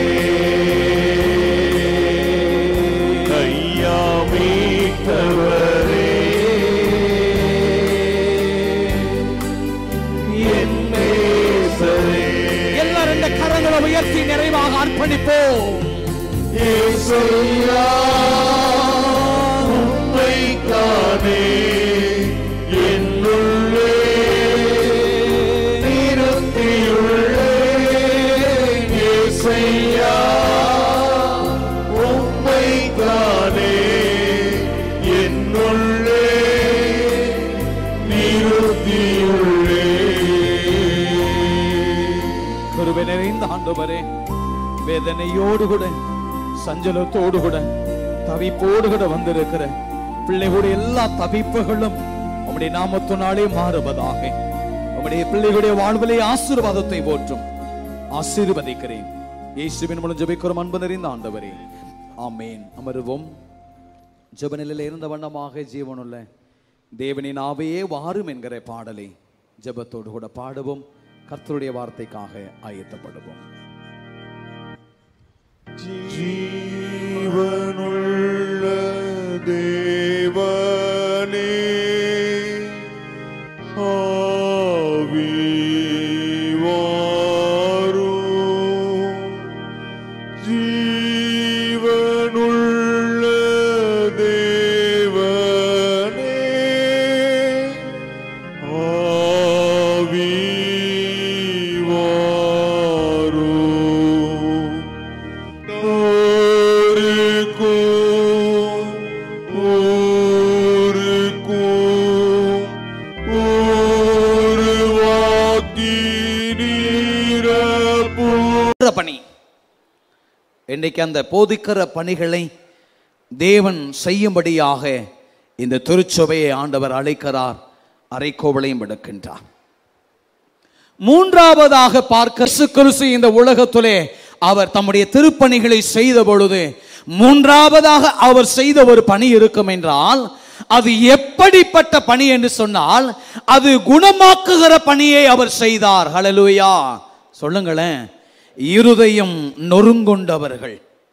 ஐயா மீட்டவரே என் நேசரே எல்லாரும் இந்த கரங்களை உயர்த்தி நிறைவாக அர்ப்பணிப்போம் இயேசுயா, உம்மைத்தானே என்னுள்ளே நிறுத்தியுள்ளேன். இயேசுயா, உம்மைத்தானே என்னுள்ளே நிறுத்தியுள்ளேன். கிருபை நிறைந்த ஆண்டவரே வேதனையோடு கூட சஞ்சலத்தோடு கூட தவிப்போடு கூட வந்திருக்கிற பிள்ளைகளுடைய எல்லா தவிப்புகளும் உம்முடைய நாமத்தினாலே மாறுவதாக உம்முடைய பிள்ளைகளுடைய வாழ்விலே ஆசீர்வாதத்தை போற்றும் ஆசீர்வதிக்கிறேன் இயேசுவின் மூலம் ஜெபிக்கிறோம் அன்பு நிறைந்த ஆண்டவரே ஆமேன் அமருவோம் ஜெபநிலையில் இருந்த வண்ணமாக ஜீவனுள்ள தேவனின் ஆவையே வாரும் என்கிற பாடலை ஜெபத்தோடு கூட பாடுவோம் கர்த்தருடைய வார்த்தைக்காக ஆயத்தப்படுவோம் ஜீவனுள்ள தேவனே ஆவி வாரும். ஜீவனுள்ள தேவனே ஆவி வாரும். நோருக்கு இன்றைக்கு அந்த போதிக்கிற பணிகளை தேவன் செய்யும்படியாக இந்த திருச்சபையை ஆண்டவர் அழைக்கிறார் அரைக்கோவலையும் எடுக்கின்றார் மூன்றாவதாக பார்க்க இயேசு கிறிஸ்து இந்த உலகத்திலே அவர் தம்முடைய திருப்பணிகளை செய்த பொழுது மூன்றாவதாக அவர் செய்த ஒரு பணி இருக்கும் என்றால் அது எப்படிப்பட்ட பணி என்று சொன்னால் அது குணமாக்குகிற பணியை அவர் செய்தார் ஹalleluya சொல்லுங்களேன் இருதயம் நொறுங்குண்டவர்கள்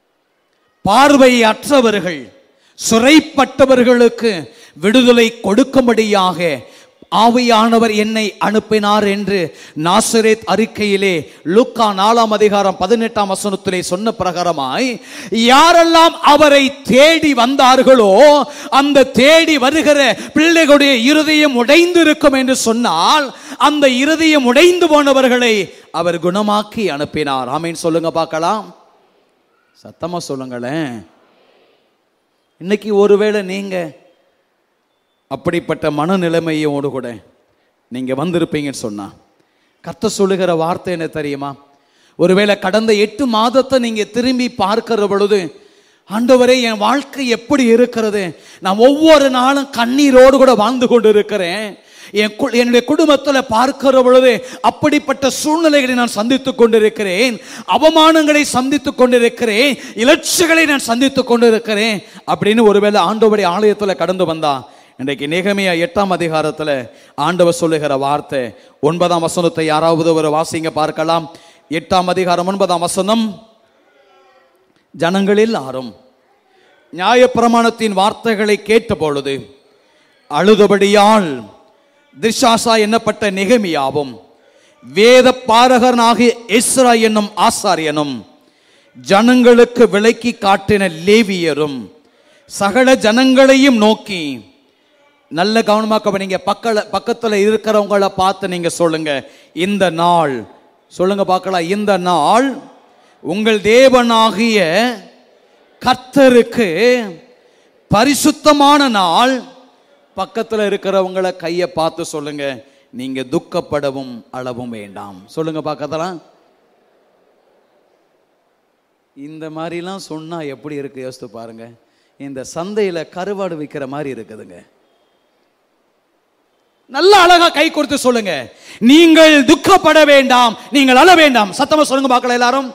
பார்வையற்றவர்கள் சிறைப்பட்டவர்களுக்கு விடுதலை கொடுக்கும்படியாக ஆவியானவர் என்னை அனுப்பினார் என்று நாசரேத் அறிக்கையிலே லூக்கா நாலாம் அதிகாரம் பதினெட்டாம் வசனத்திலே சொன்ன பிரகாரமாய் யாரெல்லாம் அவரை தேடி வந்தார்களோ அந்த தேடி வருகிற பிள்ளைகளுடைய இருதயம் உடைந்து இருக்கும் என்று சொன்னால் அந்த இருதயம் உடைந்து போனவர்களை அவர் குணமாக்கி அனுப்பினார் ஆமீன் சொல்லுங்க பார்க்கலாம் சத்தமா சொல்லுங்களேன் இன்னைக்கு ஒருவேளை நீங்க அப்படிப்பட்ட மனநிலைமையோடு கூட நீங்க வந்திருப்பீங்கன்னு சொன்னா கத்த சொல்லுகிற வார்த்தை என்ன தெரியுமா ஒருவேளை கடந்த எட்டு மாதத்தை நீங்க திரும்பி பார்க்கிற பொழுது ஆண்டவரே என் வாழ்க்கை எப்படி இருக்கிறது நான் ஒவ்வொரு நாளும் கண்ணீரோடு கூட வாழ்ந்து கொண்டு இருக்கிறேன் என் கு- என்னுடைய குடும்பத்தில் பார்க்கிற பொழுது அப்படிப்பட்ட சூழ்நிலைகளை நான் சந்தித்துக் கொண்டிருக்கிறேன் அவமானங்களை சந்தித்துக் கொண்டிருக்கிறேன் இலட்சிகளை நான் சந்தித்துக் கொண்டிருக்கிறேன் அப்படின்னு ஒருவேளை ஆண்டவருடைய ஆலயத்தில் கடந்து வந்தா இன்றைக்கு நிகமையா எட்டாம் அதிகாரத்தில் ஆண்டவர் சொல்லுகிற வார்த்தை ஒன்பதாம் வசனத்தை யாராவது ஒரு வாசிங்க பார்க்கலாம் எட்டாம் அதிகாரம் ஒன்பதாம் வசனம் ஜனங்களில் ஆறும் நியாயப்பிரமாணத்தின் வார்த்தைகளை கேட்ட பொழுது அழுதபடியால் திர்ஷாசா என்னப்பட்ட நெகமியாவும் வேத பாரகனாகிய எஸ்ரா என்னும் ஆசாரியனும் ஜனங்களுக்கு விலக்கி காட்டின லேவியரும் சகல ஜனங்களையும் நோக்கி நல்ல கவனமாக நீங்க பக்கல பக்கத்துல இருக்கிறவங்கள பார்த்து நீங்க சொல்லுங்க இந்த நாள் சொல்லுங்க பார்க்கலாம் இந்த நாள் உங்கள் தேவனாகிய கர்த்தருக்கு பரிசுத்தமான நாள் பக்கத்துல இருக்கிறவங்கள கையை பார்த்து சொல்லுங்க நீங்க துக்கப்படவும் அளவும் வேண்டாம் சொல்லுங்க பார்க்கத்தலாம் இந்த மாதிரிலாம் சொன்னா எப்படி இருக்கு யோசித்து பாருங்க இந்த சந்தையில கருவாடு விற்கிற மாதிரி இருக்குதுங்க நல்ல அழகா கை கொடுத்து சொல்லுங்க நீங்கள் துக்கப்பட வேண்டாம் நீங்கள் அழ வேண்டாம் சத்தமா சொல்லுங்க பார்க்கலாம் எல்லாரும்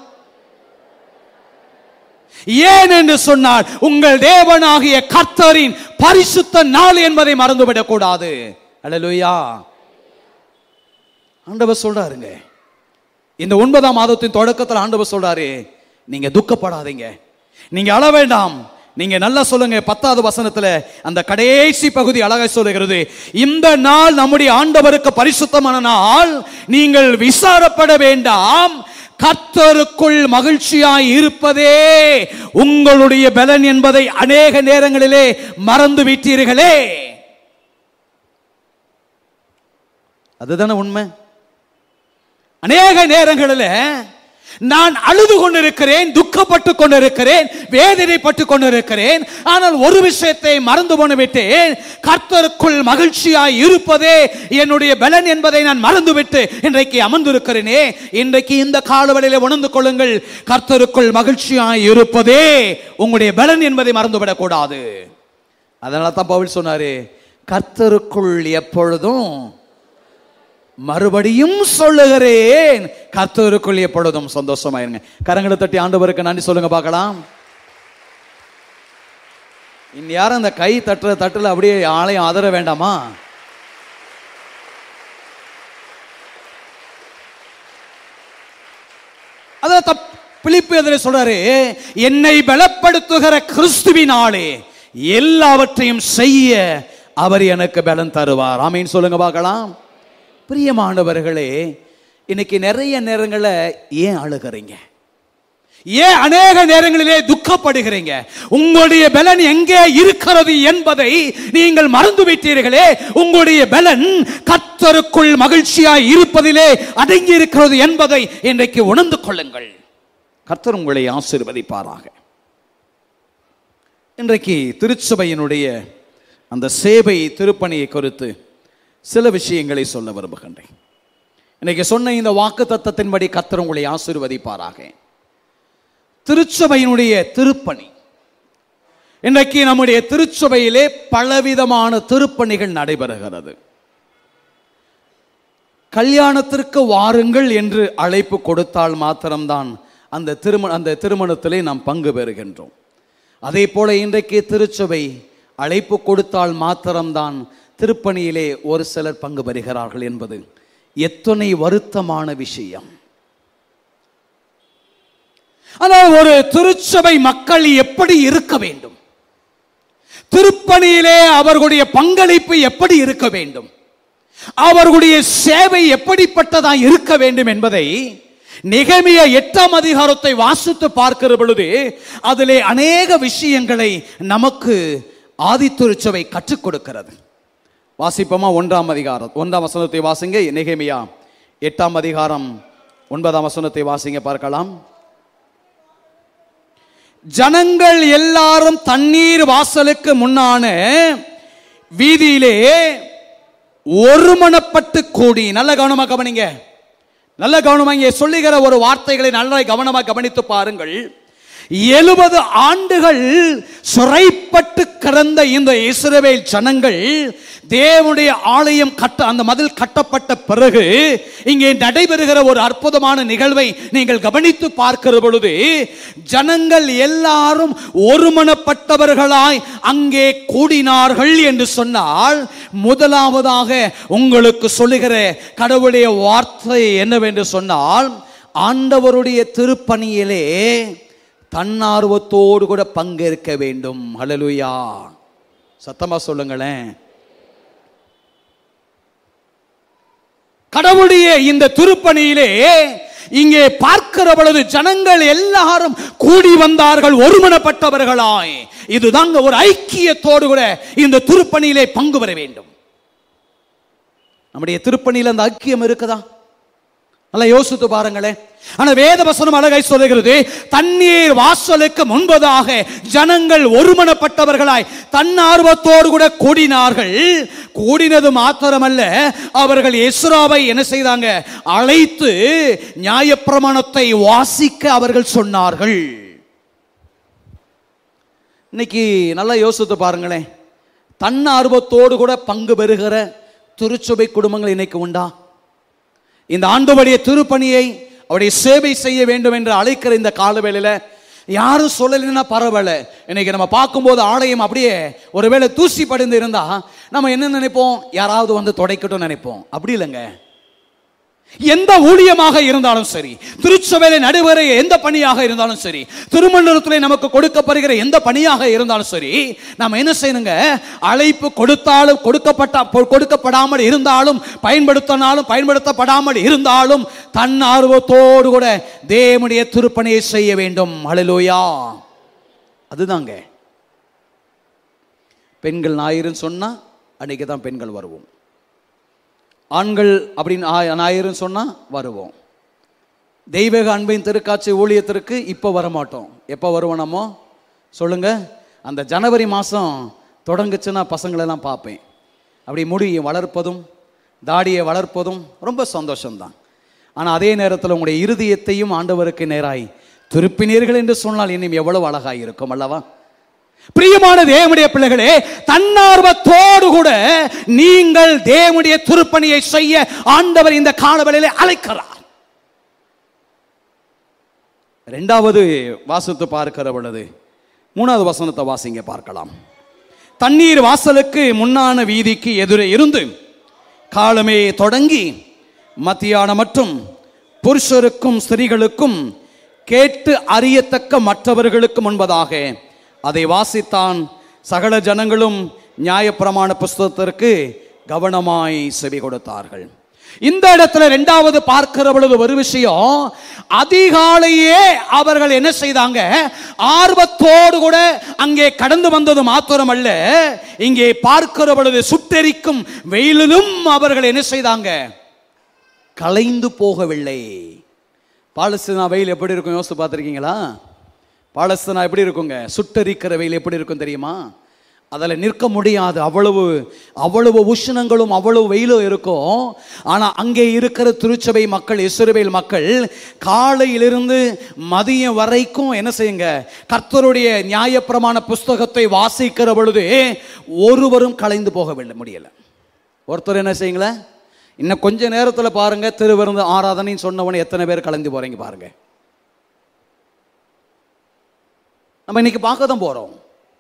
ஏன் என்று சொன்னால் உங்கள் தேவனாகிய கர்த்தரின் பரிசுத்த நாள் என்பதை மறந்துவிடக் கூடாது அல்லேலூயா ஆண்டவர் சொல்றாருங்க இந்த ஒன்பதாம் மாதத்தின் தொடக்கத்தில் ஆண்டவர் சொல்றாரு நீங்க துக்கப்படாதீங்க நீங்க அழ வேண்டாம் நீங்க நல்லா சொல்லுங்க பத்தாவது வசனத்துல அந்த கடைசி பகுதி அழகா சொல்லுகிறது இந்த நாள் நம்முடைய ஆண்டவருக்கு பரிசுத்தமான நாள் நீங்கள் விசாரப்பட வேண்டாம் கர்த்தருக்குள் மகிழ்ச்சியாய் இருப்பதே உங்களுடைய பலன் என்பதை அநேக நேரங்களிலே மறந்து விட்டீர்களே அதுதானே உண்மை அநேக நேரங்களில் நான் அழுது கொண்டிருக்கிறேன் துக்கப்பட்டு கொண்டிருக்கிறேன் வேதனைப்பட்டு கொண்டிருக்கிறேன் ஆனால் ஒரு விஷயத்தை மறந்து போன விட்டேன் கர்த்தருக்குள் மகிழ்ச்சியாய் இருப்பதே என்னுடைய பலன் என்பதை நான் மறந்துவிட்டு இன்றைக்கு அமர்ந்திருக்கிறேனே இன்றைக்கு இந்த காலவெளியில உணர்ந்து கொள்ளுங்கள் கர்த்தருக்குள் மகிழ்ச்சியாய் இருப்பதே உங்களுடைய பலன் என்பதை மறந்துவிடக் கூடாது அதனால தான் பவுல் சொன்னாரு கர்த்தருக்குள் எப்பொழுதும் மறுபடியும் சொல்லுகிறேன் கர்த்தருக்குள் எப்பொழுதும் சந்தோஷமாயிருங்க கரங்களை தட்டி ஆண்டவருக்கு நன்றி சொல்லுங்க பார்க்கலாம் இன் யாரும் அந்த கை தட்டுற தட்டுல அப்படியே ஆலயம் ஆதர வேண்டாமா அதான் தப் பிலிப்பு அதில் சொல்றாரு என்னை பலப்படுத்துகிற கிறிஸ்துவினாலே எல்லாவற்றையும் செய்ய அவர் எனக்கு பலன் தருவார் ஆமீன் சொல்லுங்க பார்க்கலாம் பிரியமானவர்களே இன்னைக்கு நிறைய நேரங்களில் ஏன் அழுகிறீங்க ஏன் அநேக நேரங்களிலே துக்கப்படுகிறீங்க உங்களுடைய பலன் எங்கே இருக்கிறது என்பதை நீங்கள் மறந்து விட்டீர்களே உங்களுடைய பலன் கத்தருக்குள் மகிழ்ச்சியாய் இருப்பதிலே அடங்கி இருக்கிறது என்பதை இன்றைக்கு உணர்ந்து கொள்ளுங்கள் கர்த்தர் உங்களை ஆசீர்வதிப்பாராக இன்றைக்கு திருச்சபையினுடைய அந்த சேவை திருப்பணியை குறித்து சில விஷயங்களை சொல்ல விரும்புகின்றேன் இன்னைக்கு சொன்ன இந்த வாக்கு தத்தத்தின்படி கத்தர் உங்களை ஆசீர்வதிப்பாராக திருச்சபையினுடைய திருப்பணி இன்றைக்கு நம்முடைய திருச்சபையிலே பலவிதமான திருப்பணிகள் நடைபெறுகிறது கல்யாணத்திற்கு வாருங்கள் என்று அழைப்பு கொடுத்தால் மாத்திரம்தான் அந்த திருமண அந்த திருமணத்திலே நாம் பங்கு பெறுகின்றோம் அதே போல இன்றைக்கு திருச்சபை அழைப்பு கொடுத்தால் மாத்திரம்தான் திருப்பணியிலே ஒரு சிலர் பங்கு பெறுகிறார்கள் என்பது எத்தனை வருத்தமான விஷயம் ஆனால் ஒரு திருச்சபை மக்கள் எப்படி இருக்க வேண்டும் திருப்பணியிலே அவர்களுடைய பங்களிப்பு எப்படி இருக்க வேண்டும் அவர்களுடைய சேவை எப்படிப்பட்டதா இருக்க வேண்டும் என்பதை நிகமிய எட்டாம் அதிகாரத்தை வாசித்து பார்க்கிற பொழுது அதிலே அநேக விஷயங்களை நமக்கு ஆதித்திருச்சபை கற்றுக் கொடுக்கிறது வாசிப்போமா ஒன்றாம் அதிகாரம் ஒன்றாம் வசனத்தை வாசிங்க நெகேமியா எட்டாம் அதிகாரம் ஒன்பதாம் வசனத்தை வாசிங்க பார்க்கலாம் ஜனங்கள் எல்லாரும் தண்ணீர் வாசலுக்கு முன்னான வீதியிலே ஒருமனப்பட்டு கூடி நல்ல கவனமா கவனிங்க நல்ல கவனமா இங்கே சொல்லுகிற ஒரு வார்த்தைகளை நல்ல கவனமா கவனித்து பாருங்கள் எழுபது ஆண்டுகள் சிறைப்பட்டு கிடந்த இந்த இஸ்ரவேல் ஜனங்கள் தேவனுடைய ஆலயம் கட்ட அந்த மதில் கட்டப்பட்ட பிறகு இங்கே நடைபெறுகிற ஒரு அற்புதமான நிகழ்வை நீங்கள் கவனித்து பார்க்கிற பொழுது ஜனங்கள் எல்லாரும் ஒருமனப்பட்டவர்களாய் அங்கே கூடினார்கள் என்று சொன்னால் முதலாவதாக உங்களுக்கு சொல்லுகிற கடவுளுடைய வார்த்தை என்னவென்று சொன்னால் ஆண்டவருடைய திருப்பணியிலே தன்னார்வத்தோடு கூட பங்கேற்க வேண்டும் ஹalleluya சத்தமா சொல்லுங்களேன் கடவுளுடைய இந்த திருப்பணியிலே இங்கே பார்க்கிற பொழுது ஜனங்கள் எல்லாரும் கூடி வந்தார்கள் ஒருமனப்பட்டவர்களாய் இதுதாங்க ஒரு ஐக்கியத்தோடு கூட இந்த திருப்பணியிலே பங்கு பெற வேண்டும் நம்முடைய திருப்பணியில் அந்த ஐக்கியம் இருக்குதா நல்லா யோசித்து பாருங்களேன் ஆனா வேத வசனம் அழகை சொல்லுகிறது தண்ணீர் வாசலுக்கு முன்பதாக ஜனங்கள் ஒருமனப்பட்டவர்களாய் தன்னார்வத்தோடு கூட கூடினார்கள் கூடினது மாத்திரமல்ல அவர்கள் எஸ்ராவை என்ன செய்தாங்க அழைத்து நியாயப்பிரமாணத்தை வாசிக்க அவர்கள் சொன்னார்கள் இன்னைக்கு நல்லா யோசித்து பாருங்களேன் தன்னார்வத்தோடு கூட பங்கு பெறுகிற திருச்சபை குடும்பங்கள் இன்னைக்கு உண்டா இந்த ஆண்டுபடிய திருப்பணியை அவருடைய சேவை செய்ய வேண்டும் என்று அழைக்கிற இந்த காலவேளையில யாரும் சொல்லலைன்னா பரவாயில்ல இன்னைக்கு நம்ம பார்க்கும்போது ஆலயம் அப்படியே ஒருவேளை தூசி படிந்து இருந்தா நம்ம என்ன நினைப்போம் யாராவது வந்து துடைக்கட்டும் நினைப்போம் அப்படி இல்லைங்க எந்த ஊழியமாக இருந்தாலும் சரி திருச்சபையில நடுவர எந்த பணியாக இருந்தாலும் சரி திருமண்டலத்தில் நமக்கு கொடுக்கப்படுகிற எந்த பணியாக இருந்தாலும் சரி நம்ம என்ன செய்யணுங்க அழைப்பு கொடுத்தாலும் கொடுக்கப்பட்ட கொடுக்கப்படாமல் இருந்தாலும் பயன்படுத்தினாலும் பயன்படுத்தப்படாமல் இருந்தாலும் தன் ஆர்வத்தோடு கூட தேவனுடைய திருப்பணியை செய்ய வேண்டும் அழலோயா அதுதாங்க பெண்கள் ஞாயிறுன்னு சொன்னா அன்னைக்கு தான் பெண்கள் வருவோம் ஆண்கள் அப்படின்னு ஆ- ஞாயிறுன்னு சொன்னா வருவோம் தெய்வீக அன்பின் திருக்காட்சி ஊழியத்திற்கு இப்போ வரமாட்டோம் எப்போ வருவோம் நம்ம சொல்லுங்க அந்த ஜனவரி மாதம் தொடங்குச்சுன்னா பசங்களெல்லாம் பார்ப்பேன் அப்படி முடியை வளர்ப்பதும் தாடியை வளர்ப்பதும் ரொம்ப சந்தோஷம்தான் ஆனால் அதே நேரத்தில் உங்களுடைய இருதயத்தையும் ஆண்டவருக்கு நேராய் திருப்பினீர்கள் என்று சொன்னால் இன்னும் எவ்வளவு அழகாய் இருக்கும் அல்லவா பிரியமான தேவனுடைய பிள்ளைகளே தன்னார்வத்தோடு கூட நீங்கள் தேவனுடைய திருப்பணியை செய்ய ஆண்டவர் இந்த காலவெளியிலே அழைக்கிறார் ரெண்டாவது வாசத்து பார்க்கிற பொழுது மூணாவது வசனத்தை வாசிங்க பார்க்கலாம் தண்ணீர் வாசலுக்கு முன்னான வீதிக்கு எதிரே இருந்து காலமே தொடங்கி மத்தியானம் மற்றும் புருஷருக்கும் ஸ்திரீகளுக்கும் கேட்டு அறியத்தக்க மற்றவர்களுக்கு முன்பதாக அதை வாசித்தான் சகல ஜனங்களும் நியாயப்பிரமாண புஸ்தகத்திற்கு கவனமாய் செவி கொடுத்தார்கள் இந்த இடத்துல ரெண்டாவது பார்க்கிற பொழுது ஒரு விஷயம் அதிகாலையே அவர்கள் என்ன செய்தாங்க ஆர்வத்தோடு கூட அங்கே கடந்து வந்தது மாத்திரமல்ல இங்கே பார்க்கிற பொழுது சுட்டெரிக்கும் வெயிலிலும் அவர்கள் என்ன செய்தாங்க கலைந்து போகவில்லை பாலஸ்தீனா வெயில் எப்படி இருக்கும் யோசித்து பார்த்துருக்கீங்களா பாலஸ்தீனா எப்படி இருக்குங்க சுட்டரிக்கிற வெயில் எப்படி இருக்கும் தெரியுமா அதில் நிற்க முடியாது அவ்வளவு அவ்வளவு உஷ்ணங்களும் அவ்வளவு வெயிலும் இருக்கும் ஆனால் அங்கே இருக்கிற திருச்சபை மக்கள் இஸ்ரவேல் மக்கள் காலையிலிருந்து மதியம் வரைக்கும் என்ன செய்யுங்க கர்த்தருடைய நியாயப்பிரமாண புஸ்தகத்தை வாசிக்கிற பொழுது ஒருவரும் கலைந்து போக முடியல ஒருத்தர் என்ன செய்யுங்களேன் இன்னும் கொஞ்ச நேரத்தில் பாருங்க திருவிருந்து ஆராதனைன்னு சொன்னவனே எத்தனை பேர் கலந்து போறீங்க பாருங்க நம்ம இன்னைக்கு பார்க்க தான் போறோம்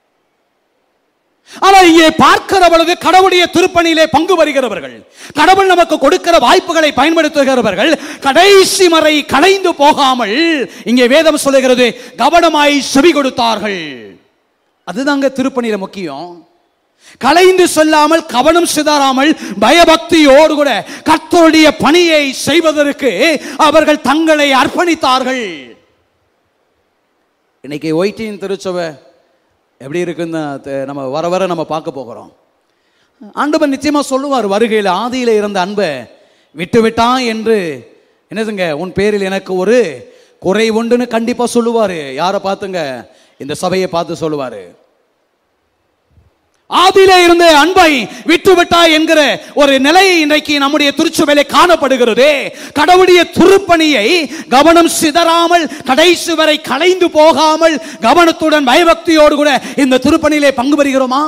ஆனா இங்கே பார்க்கிற பொழுது கடவுளுடைய திருப்பணியிலே பங்கு வருகிறவர்கள் கடவுள் நமக்கு கொடுக்கிற வாய்ப்புகளை பயன்படுத்துகிறவர்கள் கடைசி வரை கலைந்து போகாமல் இங்கே வேதம் சொல்லுகிறது கவனமாய் செவி கொடுத்தார்கள் அதுதாங்க திருப்பணியில முக்கியம் கலைந்து சொல்லாமல் கவனம் சிதறாமல் பயபக்தியோடு கூட கர்த்தருடைய பணியை செய்வதற்கு அவர்கள் தங்களை அர்ப்பணித்தார்கள் இன்னைக்கு ஒயிட்டின் திருச்சபை எப்படி இருக்குன்னு தெ- நம்ம வர வர நம்ம பார்க்க போகிறோம் ஆண்டவன் நிச்சயமா சொல்லுவார் வருகையில் ஆதியில இருந்த அன்பை விட்டு விட்டான் என்று என்னதுங்க உன் பேரில் எனக்கு ஒரு குறை உண்டுன்னு கண்டிப்பா சொல்லுவாரு யாரை பார்த்துங்க இந்த சபையை பார்த்து சொல்லுவாரு ஆதியிலே இருந்த அன்பை விட்டு விட்டாய் என்கிற ஒரு நிலை இன்றைக்கு நம்முடைய திருச்சபையிலே காணப்படுகிறது கடவுளுடைய திருப்பணியை கவனம் சிதறாமல் கடைசி வரை கலைந்து போகாமல் கவனத்துடன் பயபக்தியோடு கூட இந்த திருப்பணியிலே பங்கு பெறுகிறோமா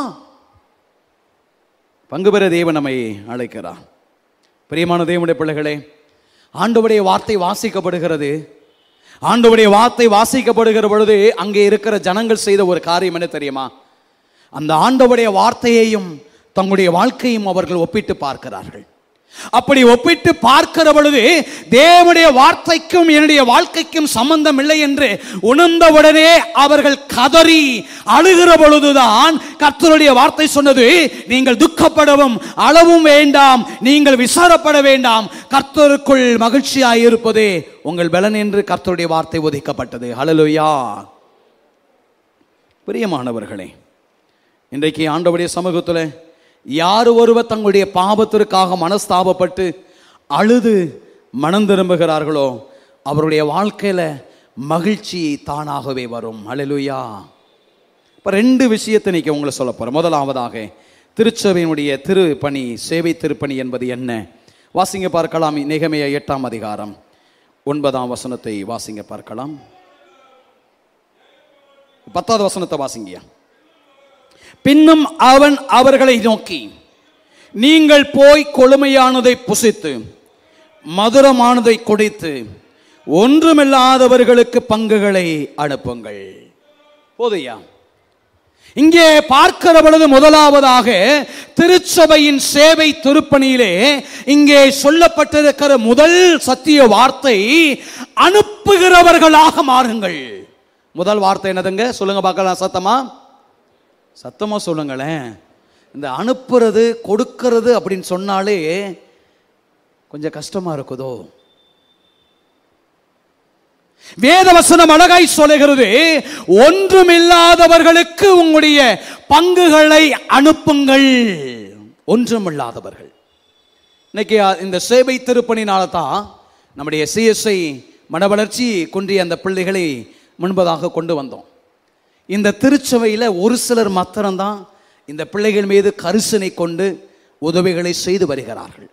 பங்கு பெற தேவன் நம்மை அழைக்கிறார் பிரியமான தேவனுடைய பிள்ளைகளே ஆண்டவருடைய வார்த்தை வாசிக்கப்படுகிறது ஆண்டவருடைய வார்த்தை வாசிக்கப்படுகிற பொழுது அங்கே இருக்கிற ஜனங்கள் செய்த ஒரு காரியம் என்ன தெரியுமா அந்த ஆண்டவருடைய வார்த்தையையும் தங்களுடைய வாழ்க்கையும் அவர்கள் ஒப்பிட்டு பார்க்கிறார்கள் அப்படி ஒப்பிட்டு பார்க்கிற பொழுது தேவனுடைய வார்த்தைக்கும் என்னுடைய வாழ்க்கைக்கும் சம்பந்தம் இல்லை என்று உணர்ந்தவுடனே அவர்கள் கதறி அழுகிற பொழுதுதான் கர்த்தருடைய வார்த்தை சொன்னது நீங்கள் துக்கப்படவும் அளவும் வேண்டாம் நீங்கள் விசாரப்பட வேண்டாம் கர்த்தருக்குள் மகிழ்ச்சியாய் இருப்பதே உங்கள் பலன் என்று கர்த்தருடைய வார்த்தை ஒதுக்கப்பட்டது ஹalleluya பிரியமானவர்களே இன்றைக்கு ஆண்டவருடைய சமூகத்தில் யார் ஒருவர் தங்களுடைய பாவத்திற்காக மனஸ்தாபப்பட்டு அழுது மனம் திரும்புகிறார்களோ அவருடைய வாழ்க்கையில் மகிழ்ச்சி தானாகவே வரும் அழலுயா இப்போ ரெண்டு விஷயத்தை இன்னைக்கு உங்களை சொல்ல போகிறேன் முதலாவதாக திருச்சபையினுடைய திருப்பணி சேவை திருப்பணி என்பது என்ன வாசிங்க பார்க்கலாம் நிகமைய எட்டாம் அதிகாரம் ஒன்பதாம் வசனத்தை வாசிங்க பார்க்கலாம் பத்தாவது வசனத்தை வாசிங்கயா பின்னும் அவன் அவர்களை நோக்கி நீங்கள் போய் கொழுமையானதை புசித்து மதுரமானதை குடித்து ஒன்றுமில்லாதவர்களுக்கு பங்குகளை அனுப்புங்கள் போதையா இங்கே பார்க்கிற பொழுது முதலாவதாக திருச்சபையின் சேவை திருப்பணியிலே இங்கே சொல்லப்பட்டிருக்கிற முதல் சத்திய வார்த்தை அனுப்புகிறவர்களாக மாறுங்கள் முதல் வார்த்தை என்னதுங்க சொல்லுங்க பார்க்கலாம் சத்தமா சத்தமா சொல்லுங்களேன் இந்த அனுப்புறது கொடுக்கிறது அப்படின்னு சொன்னாலே கொஞ்சம் கஷ்டமா இருக்குதோ வேதவசனம் அழகாய் சொல்லுகிறது ஒன்றுமில்லாதவர்களுக்கு உங்களுடைய பங்குகளை அனுப்புங்கள் ஒன்றுமில்லாதவர்கள் இன்னைக்கு இந்த சேவை திருப்பணினால தான் நம்முடைய சிஎஸ்ஐ மனவளர்ச்சி குன்றிய அந்த பிள்ளைகளை முன்பதாக கொண்டு வந்தோம் இந்த திருச்சபையில் ஒரு சிலர் மாத்திரம்தான் இந்த பிள்ளைகள் மீது கரிசனை கொண்டு உதவிகளை செய்து வருகிறார்கள்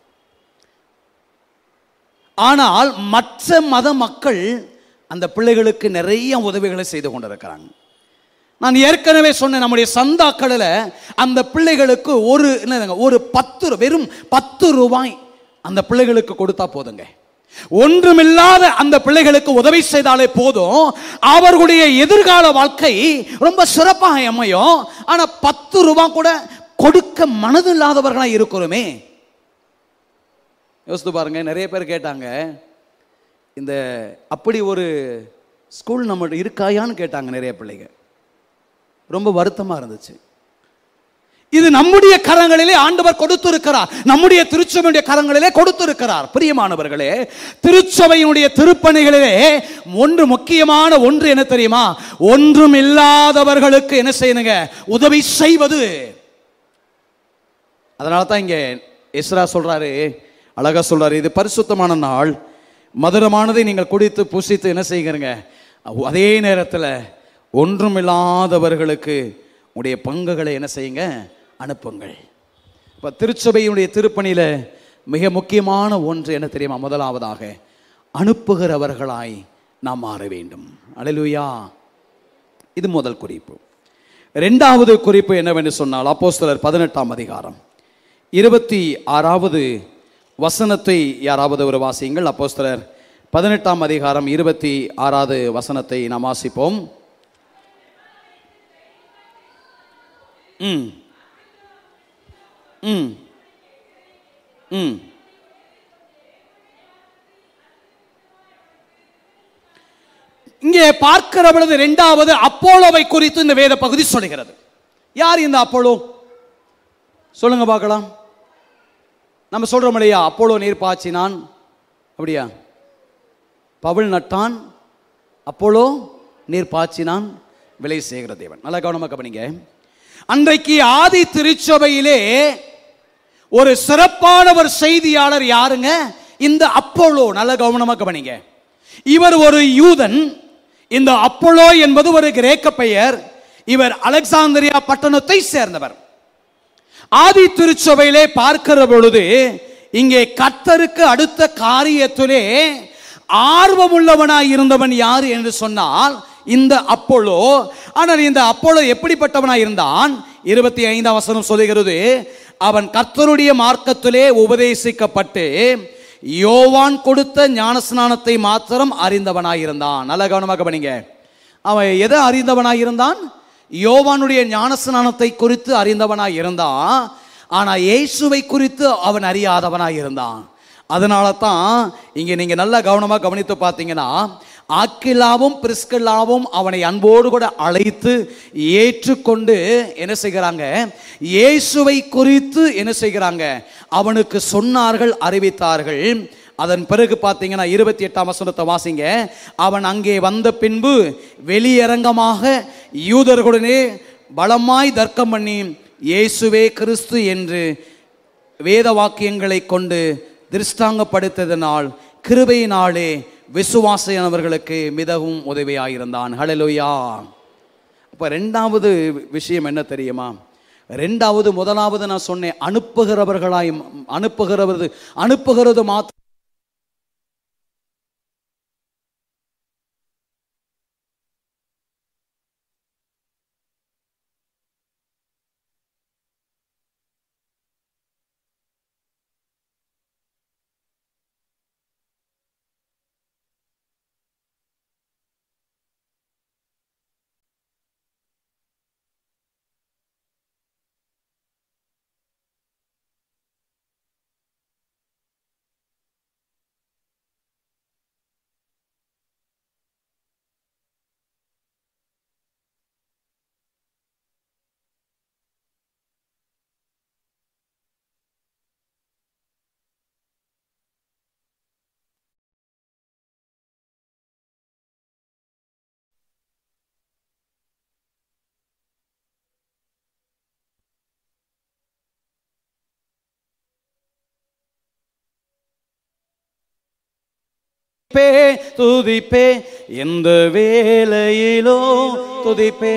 ஆனால் மற்ற மத மக்கள் அந்த பிள்ளைகளுக்கு நிறைய உதவிகளை செய்து கொண்டிருக்கிறாங்க நான் ஏற்கனவே சொன்னேன் நம்முடைய சந்தாக்களில் அந்த பிள்ளைகளுக்கு ஒரு என்னதுங்க ஒரு பத்து ரூ- வெறும் பத்து ரூபாய் அந்த பிள்ளைகளுக்கு கொடுத்தா போதுங்க ஒன்றுமில்லாத அந்த பிள்ளைகளுக்கு உதவி செய்தாலே போதும் அவர்களுடைய எதிர்கால வாழ்க்கை ரொம்ப சிறப்பாக அமையும் ஆனா பத்து ரூபாய் கூட கொடுக்க மனது இல்லாதவர்களா இருக்கிறோமே யோசித்து பாருங்க நிறைய பேர் கேட்டாங்க இந்த அப்படி ஒரு ஸ்கூல் நம்ம இருக்காயான்னு கேட்டாங்க நிறைய பிள்ளைங்க ரொம்ப வருத்தமா இருந்துச்சு இது நம்முடைய கரங்களிலே ஆண்டவர் கொடுத்திருக்கிறார் நம்முடைய திருச்சபையுடைய கரங்களிலே கொடுத்திருக்கிறார் பிரியமானவர்களே திருச்சபையினுடைய திருப்பணிகளிலே ஒன்று முக்கியமான ஒன்று என்ன தெரியுமா ஒன்றும் இல்லாதவர்களுக்கு என்ன செய்யணுங்க உதவி செய்வது அதனால தான் இங்க எஸ்ரா சொல்றாரு அழகா சொல்றாரு இது பரிசுத்தமான நாள் மதுரமானதை நீங்கள் குடித்து புசித்து என்ன செய்கிறீங்க அதே நேரத்தில் ஒன்றுமில்லாதவர்களுக்கு உடைய பங்குகளை என்ன செய்யுங்க அனுப்புங்கள் இப்போ திருச்சபையினுடைய திருப்பணியில் மிக முக்கியமான ஒன்று என்ன தெரியுமா முதலாவதாக அனுப்புகிறவர்களாய் நாம் மாற வேண்டும் அலையிலுயா இது முதல் குறிப்பு ரெண்டாவது குறிப்பு என்னவென்று சொன்னால் அப்போஸ்தலர் பதினெட்டாம் அதிகாரம் இருபத்தி ஆறாவது வசனத்தை யாராவது ஒரு வாசியுங்கள் அப்போஸ்தலர் பதினெட்டாம் அதிகாரம் இருபத்தி ஆறாவது வசனத்தை நாம் வாசிப்போம் ம் ம் ம் இங்கே பார்க்கிற பொழுது இரண்டாவது அப்போலோவை குறித்து இந்த வேத பகுதி சொல்கிறது யார் இந்த அப்போலோ சொல்லுங்க பார்க்கலாம் நம்ம சொல்றோம் இல்லையா அப்போலோ நீர் பாய்ச்சினான் அப்படியா பவுல் நட்டான் அப்போலோ நீர் பாய்ச்சினான் விலை செய்கிற தேவன் நல்லா கவனமாக கவனிங்க அன்றைக்கு ஆதி திருச்சபையிலே ஒரு சிறப்பான ஒரு செய்தியாளர் யாருங்க இந்த அப்போலோ நல்ல கவனமா கவனிங்க இவர் ஒரு யூதன் இந்த அப்போலோ என்பது ஒரு கிரேக்க பெயர் இவர் அலெக்சாந்திரியா பட்டணத்தை சேர்ந்தவர் ஆதி திருச்சபையிலே பார்க்கிற பொழுது இங்கே கர்த்தருக்கு அடுத்த காரியத்திலே ஆர்வமுள்ளவனாய் இருந்தவன் யார் என்று சொன்னால் இந்த அப்போலோ ஆனால் இந்த அப்போலோ எப்படிப்பட்டவனாய் இருந்தான் இருபத்தி ஐந்தாம் வசனம் சொல்லுகிறது அவன் கர்த்தருடைய மார்க்கத்திலே உபதேசிக்கப்பட்டு யோவான் கொடுத்த ஞானஸ்நானத்தை மாத்திரம் அறிந்தவனாயிருந்தான் நல்ல கவனமாக கவனிங்க அவன் எதை அறிந்தவனாய் இருந்தான் யோவானுடைய ஞானஸ்நானத்தை குறித்து அறிந்தவனாய் இருந்தான் ஆனா இயேசுவை குறித்து அவன் அறியாதவனாய் இருந்தான் அதனால தான் இங்க நீங்க நல்லா கவனமா கவனித்து பார்த்தீங்கன்னா ஆக்கிலாவும் பிரிஸ்கில்லாவும் அவனை அன்போடு கூட அழைத்து ஏற்றுக்கொண்டு என்ன செய்கிறாங்க இயேசுவை குறித்து என்ன செய்கிறாங்க அவனுக்கு சொன்னார்கள் அறிவித்தார்கள் அதன் பிறகு பார்த்தீங்கன்னா இருபத்தி எட்டாம் வசனத்தை வாசிங்க அவன் அங்கே வந்த பின்பு வெளியரங்கமாக யூதர்களுடனே பலமாய் தர்க்கம் பண்ணி இயேசுவே கிறிஸ்து என்று வேத வாக்கியங்களை கொண்டு திருஷ்டாங்கப்படுத்ததனால் கிருபையினாலே விசுவாசியானவர்களுக்கு மிகவும் உதவியாயிருந்தான் ஹalleluya அப்போ ரெண்டாவது விஷயம் என்ன தெரியுமா ரெண்டாவது முதலாவது நான் சொன்னேன் அனுப்புகிறவர்களாய் அனுப்புகிறது அனுப்புகிறது மாத்திரம் துதிப்பே துதிப்பே எந்த வேலையிலோ துதிப்பே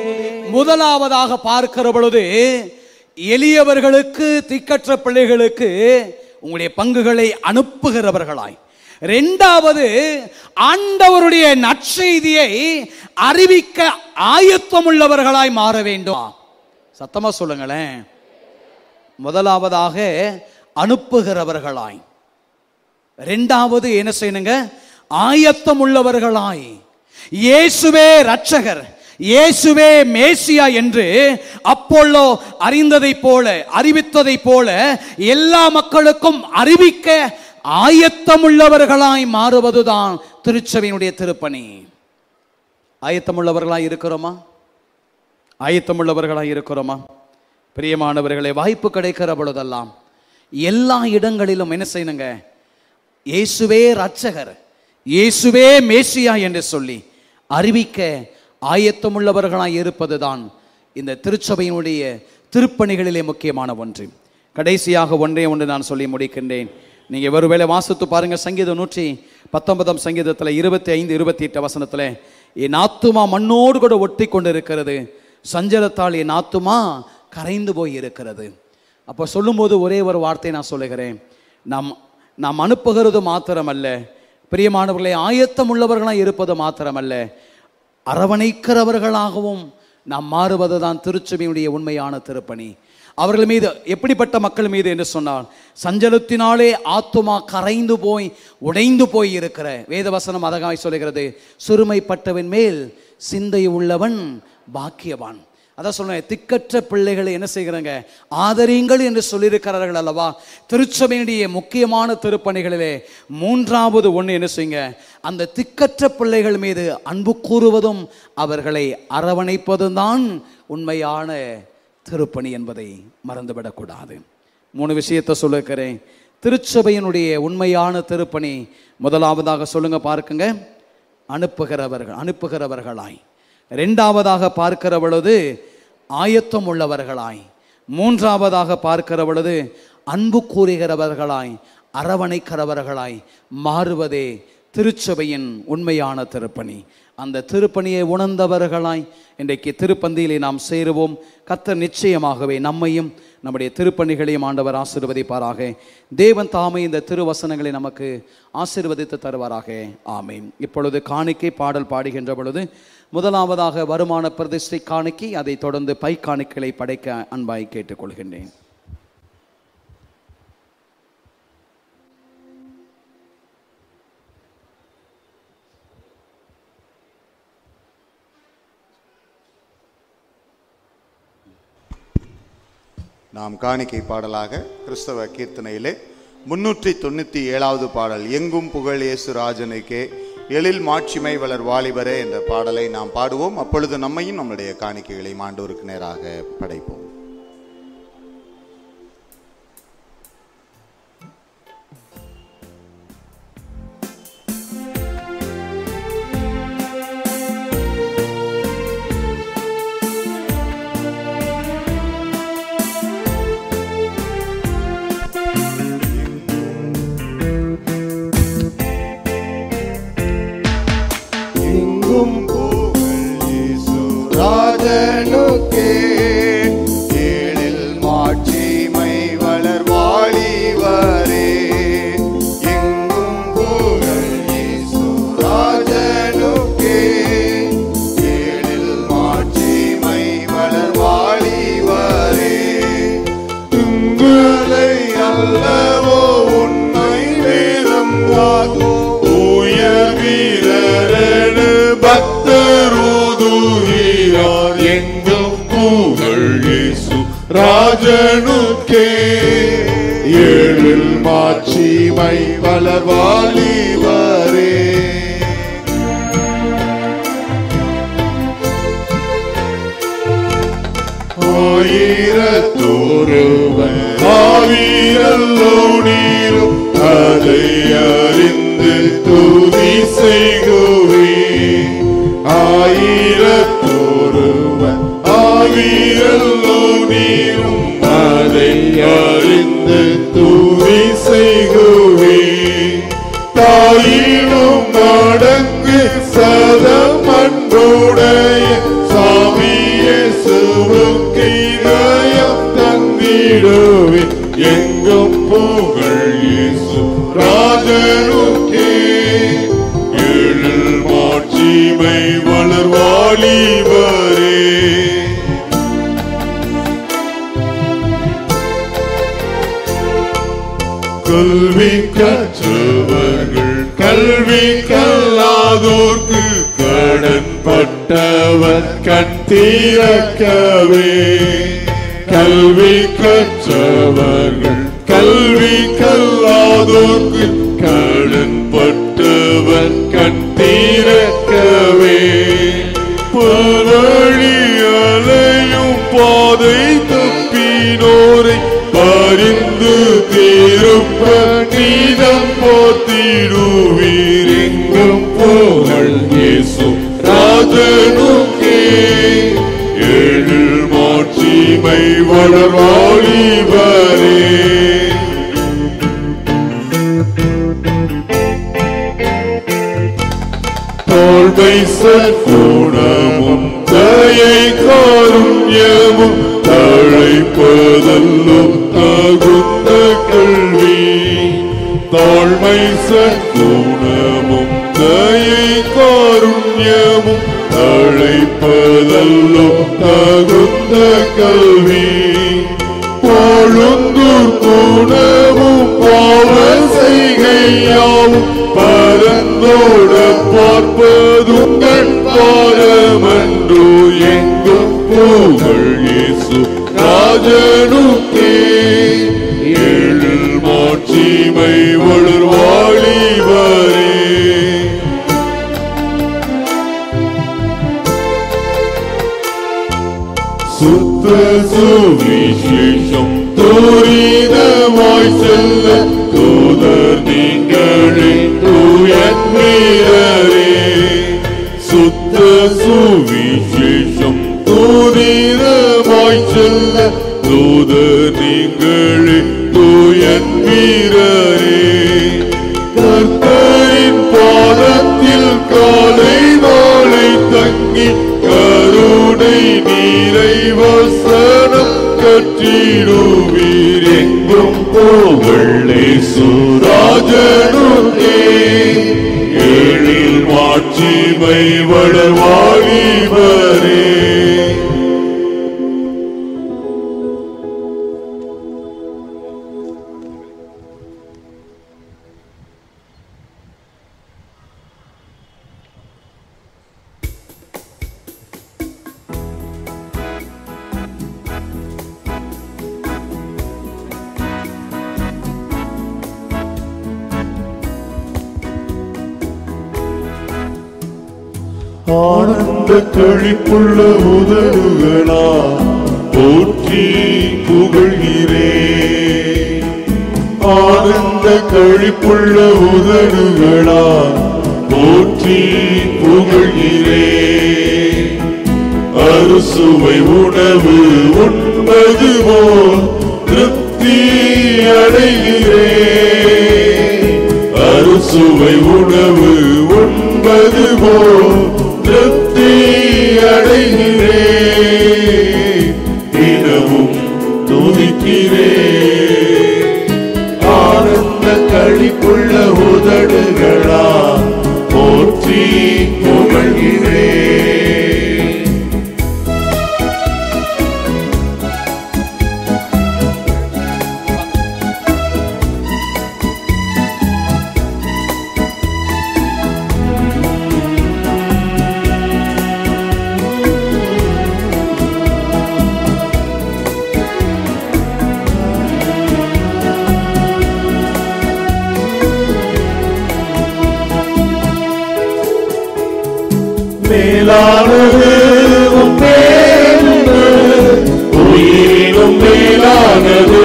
முதலாவதாக பார்க்கிற பொழுது எளியவர்களுக்கு திக்கற்ற பிள்ளைகளுக்கு உங்களுடைய பங்குகளை அனுப்புகிறவர்களாய் ரெண்டாவது ஆண்டவருடைய நற்செய்தியை அறிவிக்க ஆயத்தமுள்ளவர்களாய் மாற வேண்டும் சத்தமா சொல்லுங்களேன் முதலாவதாக அனுப்புகிறவர்களாய் ரெண்டாவது என்ன செய்யணுங்க ஆயத்தம் உள்ளவர்களாய் இயேசுவே ரட்சகர் இயேசுவே மேசியா என்று அப்போல்லோ அறிந்ததைப் போல அறிவித்ததைப் போல எல்லா மக்களுக்கும் அறிவிக்க ஆயத்தமுள்ளவர்களாய் மாறுவதுதான் திருச்சபையினுடைய திருப்பணி ஆயத்தமுள்ளவர்களாய் இருக்கிறோமா ஆயத்தமுள்ளவர்களாய் இருக்கிறோமா பிரியமானவர்களே வாய்ப்பு கிடைக்கிற பொழுதெல்லாம் எல்லா இடங்களிலும் என்ன செய்யணுங்க இயேசுவே ரட்சகர் இயேசுவே மேசியா என்று சொல்லி அறிவிக்க ஆயத்தமுள்ளவர்களாய் இருப்பதுதான் இந்த திருச்சபையினுடைய திருப்பணிகளிலே முக்கியமான ஒன்று கடைசியாக ஒன்றே ஒன்று நான் சொல்லி முடிக்கின்றேன் நீங்க ஒருவேளை வாசித்து பாருங்க சங்கீதம் நூற்றி பத்தொன்பதாம் சங்கீதத்தில் இருபத்தி ஐந்து இருபத்தி எட்டு வசனத்தில் என் ஆத்துமா மண்ணோடு கூட ஒட்டி கொண்டு இருக்கிறது சஞ்சலத்தால் என் ஆத்துமா கரைந்து போய் இருக்கிறது அப்போ சொல்லும்போது ஒரே ஒரு வார்த்தை நான் சொல்லுகிறேன் நாம் நாம் அனுப்புகிறது மாத்திரமல்ல பிரியமானவர்களை ஆயத்தம் உள்ளவர்களாக இருப்பது மாத்திரமல்ல அரவணைக்கிறவர்களாகவும் நாம் மாறுவது தான் திருச்சபையுடைய உண்மையான திருப்பணி அவர்கள் மீது எப்படிப்பட்ட மக்கள் மீது என்று சொன்னால் சஞ்சலத்தினாலே ஆத்துமா கரைந்து போய் உடைந்து போய் இருக்கிற வேதவசனம் அதகாய் சொல்லுகிறது சிறுமைப்பட்டவன் மேல் சிந்தை உள்ளவன் பாக்கியவான் அதான் சொல்றேன் திக்கற்ற பிள்ளைகளை என்ன செய்கிறாங்க ஆதரியுங்கள் என்று சொல்லியிருக்கிறார்கள் அல்லவா திருச்சபையினுடைய முக்கியமான திருப்பணிகளிலே மூன்றாவது ஒன்று என்ன செய்யுங்க அந்த திக்கற்ற பிள்ளைகள் மீது அன்பு கூறுவதும் அவர்களை அரவணைப்பதும் தான் உண்மையான திருப்பணி என்பதை மறந்துவிடக்கூடாது மூணு விஷயத்தை சொல்லிருக்கிறேன் திருச்சபையினுடைய உண்மையான திருப்பணி முதலாவதாக சொல்லுங்க பார்க்குங்க அனுப்புகிறவர்கள் அனுப்புகிறவர்களாய் ரெண்டாவதாக பார்க்கிற பொழுது ஆயத்தம் உள்ளவர்களாய் மூன்றாவதாக பார்க்கிற பொழுது அன்பு கூறுகிறவர்களாய் அரவணைக்கிறவர்களாய் மாறுவதே திருச்சபையின் உண்மையான திருப்பணி அந்த திருப்பணியை உணர்ந்தவர்களாய் இன்றைக்கு திருப்பந்தியிலே நாம் சேருவோம் கர்த்தர் நிச்சயமாகவே நம்மையும் நம்முடைய திருப்பணிகளையும் ஆண்டவர் ஆசீர்வதிப்பாராக தேவன் தாமே இந்த திருவசனங்களை நமக்கு ஆசீர்வதித்து தருவாராக ஆமேன் இப்பொழுது காணிக்கை பாடல் பாடுகின்ற பொழுது முதலாவதாக வருமான பிரதிஷ்டை காணிக்கை அதைத் தொடர்ந்து பை காணிக்கைகளை படைக்க அன்பாய் கேட்டுக்கொள்கின்றேன் நாம் காணிக்கை பாடலாக கிறிஸ்தவ கீர்த்தனையிலே முன்னூற்றி தொண்ணூற்றி ஏழாவது பாடல் எங்கும் புகழ் இயேசு ராஜனுக்கே எழில் மாட்சிமை வளர் வாலிபரே என்ற பாடலை நாம் பாடுவோம் அப்பொழுது நம்மையும் நம்முடைய காணிக்கைகளை மாண்டோருக்கு நேராக படைப்போம் எங்கும் புகழ் இயேசு ராஜனுக்கே ஏழில் மாட்சிமை வளர் வாலிபரே எங்கும் புகழ் இயேசு ராஜனுக்கே ஏழில் மாட்சிமை வளர் வாலிபரே உங்களை அல்லவோ உண்மை வேதம் வாக்கும் உயர் வீரரனு பக்தருதுகிறார் எங்கும் புகழ் இயேசு ராஜனுக்கே ஏழில் மாட்சிமை வளர்வாலிவரே ஆயிரத்தோருவன் ஆவியல்லோ நீரும் அதை அறிந்து துதி செய்குவே ஆயிரத்தோருவன் ஆவியல்லோ நீரும் அதை அறிந்து துதி செய்குவே தாயினும் அடங்கு சதம் அன்புடைய சாமியே சுவுக்கு இதயம் தந்திடுவே எங்கும் புகழ் இயேசு ராஜனுக்கே எழில் மாட்சிமை வளர்வாலிவரே கல்வி கற்றவர்கள் கல்வி கல்லாதோர்க்கு கடன் பட்டவர் கண் தீரக்கவே கல்வி கற்றவர்கள் கல்வி கல்லாதோர்க்கு கடன் பட்டவர் கண் தீரக்கவே பவழி அலையும் பாதை தப்பினோரை பரிந்து திருப்ப நீதம் போத்திடுவீர் எங்கும் புகழ் இயேசு ராஜனுக்கே எழில் மாட்சிமை வளர்வாலிவரே தோல்வை சற்குணமும் தய தயை காருண்யமும் தழைப்பதல்லும் தகுந்த கல்வி தாழ்மை சற்குணமும் தயை காருண்யமும் தழைப்பதல்லும் தகுந்த கல்வி பொழுந்தூர் குணமும் பாவ செய்கையாவும் பரந்தோட பார்ப்பதுங்கள் பாரமன்றோ எங்கும் புகழ் இயேசு ராஜனுக்கே ஏழில் மாட்சிமை வளர் வாழிவரே சுத்த சுவிசேஷம் துரிதமாய் செல்ல தூதர் நீங்களே தூயன் வீரரே சுத்த சுவிசேஷம் துரிதமாய் செல்ல தூதர் நீங்களே தூயன் வீரரே கர்த்தரின் பாதத்தில் காலை மாலை தங்கி கருணை நீரை வசனம் கற்றிடுவீர் எங்கும் புகழே சுராஜனுக்கே ஏழில் மாட்சிமை வளவாழிவரே ஆனந்த கழிப்புள்ள உதடுகளா போற்றி புகழ்கிறே ஆனந்த கழிப்புள்ள உதடுகளா போற்றி புகழ்கிறே அறுசுவை உணவு உண்பது போல் திருப்தி அடைகிறே அறுசுவை உணவு உண்பது போல் திருப்தி அடைகிறே தினமும் துதிக்கிறே ஆனந்த கழிப்புள்ள உதடுகளா போற்றி புகழ்கிறே மேலானது உம் பேரன்பு உயிரினும் மேலானது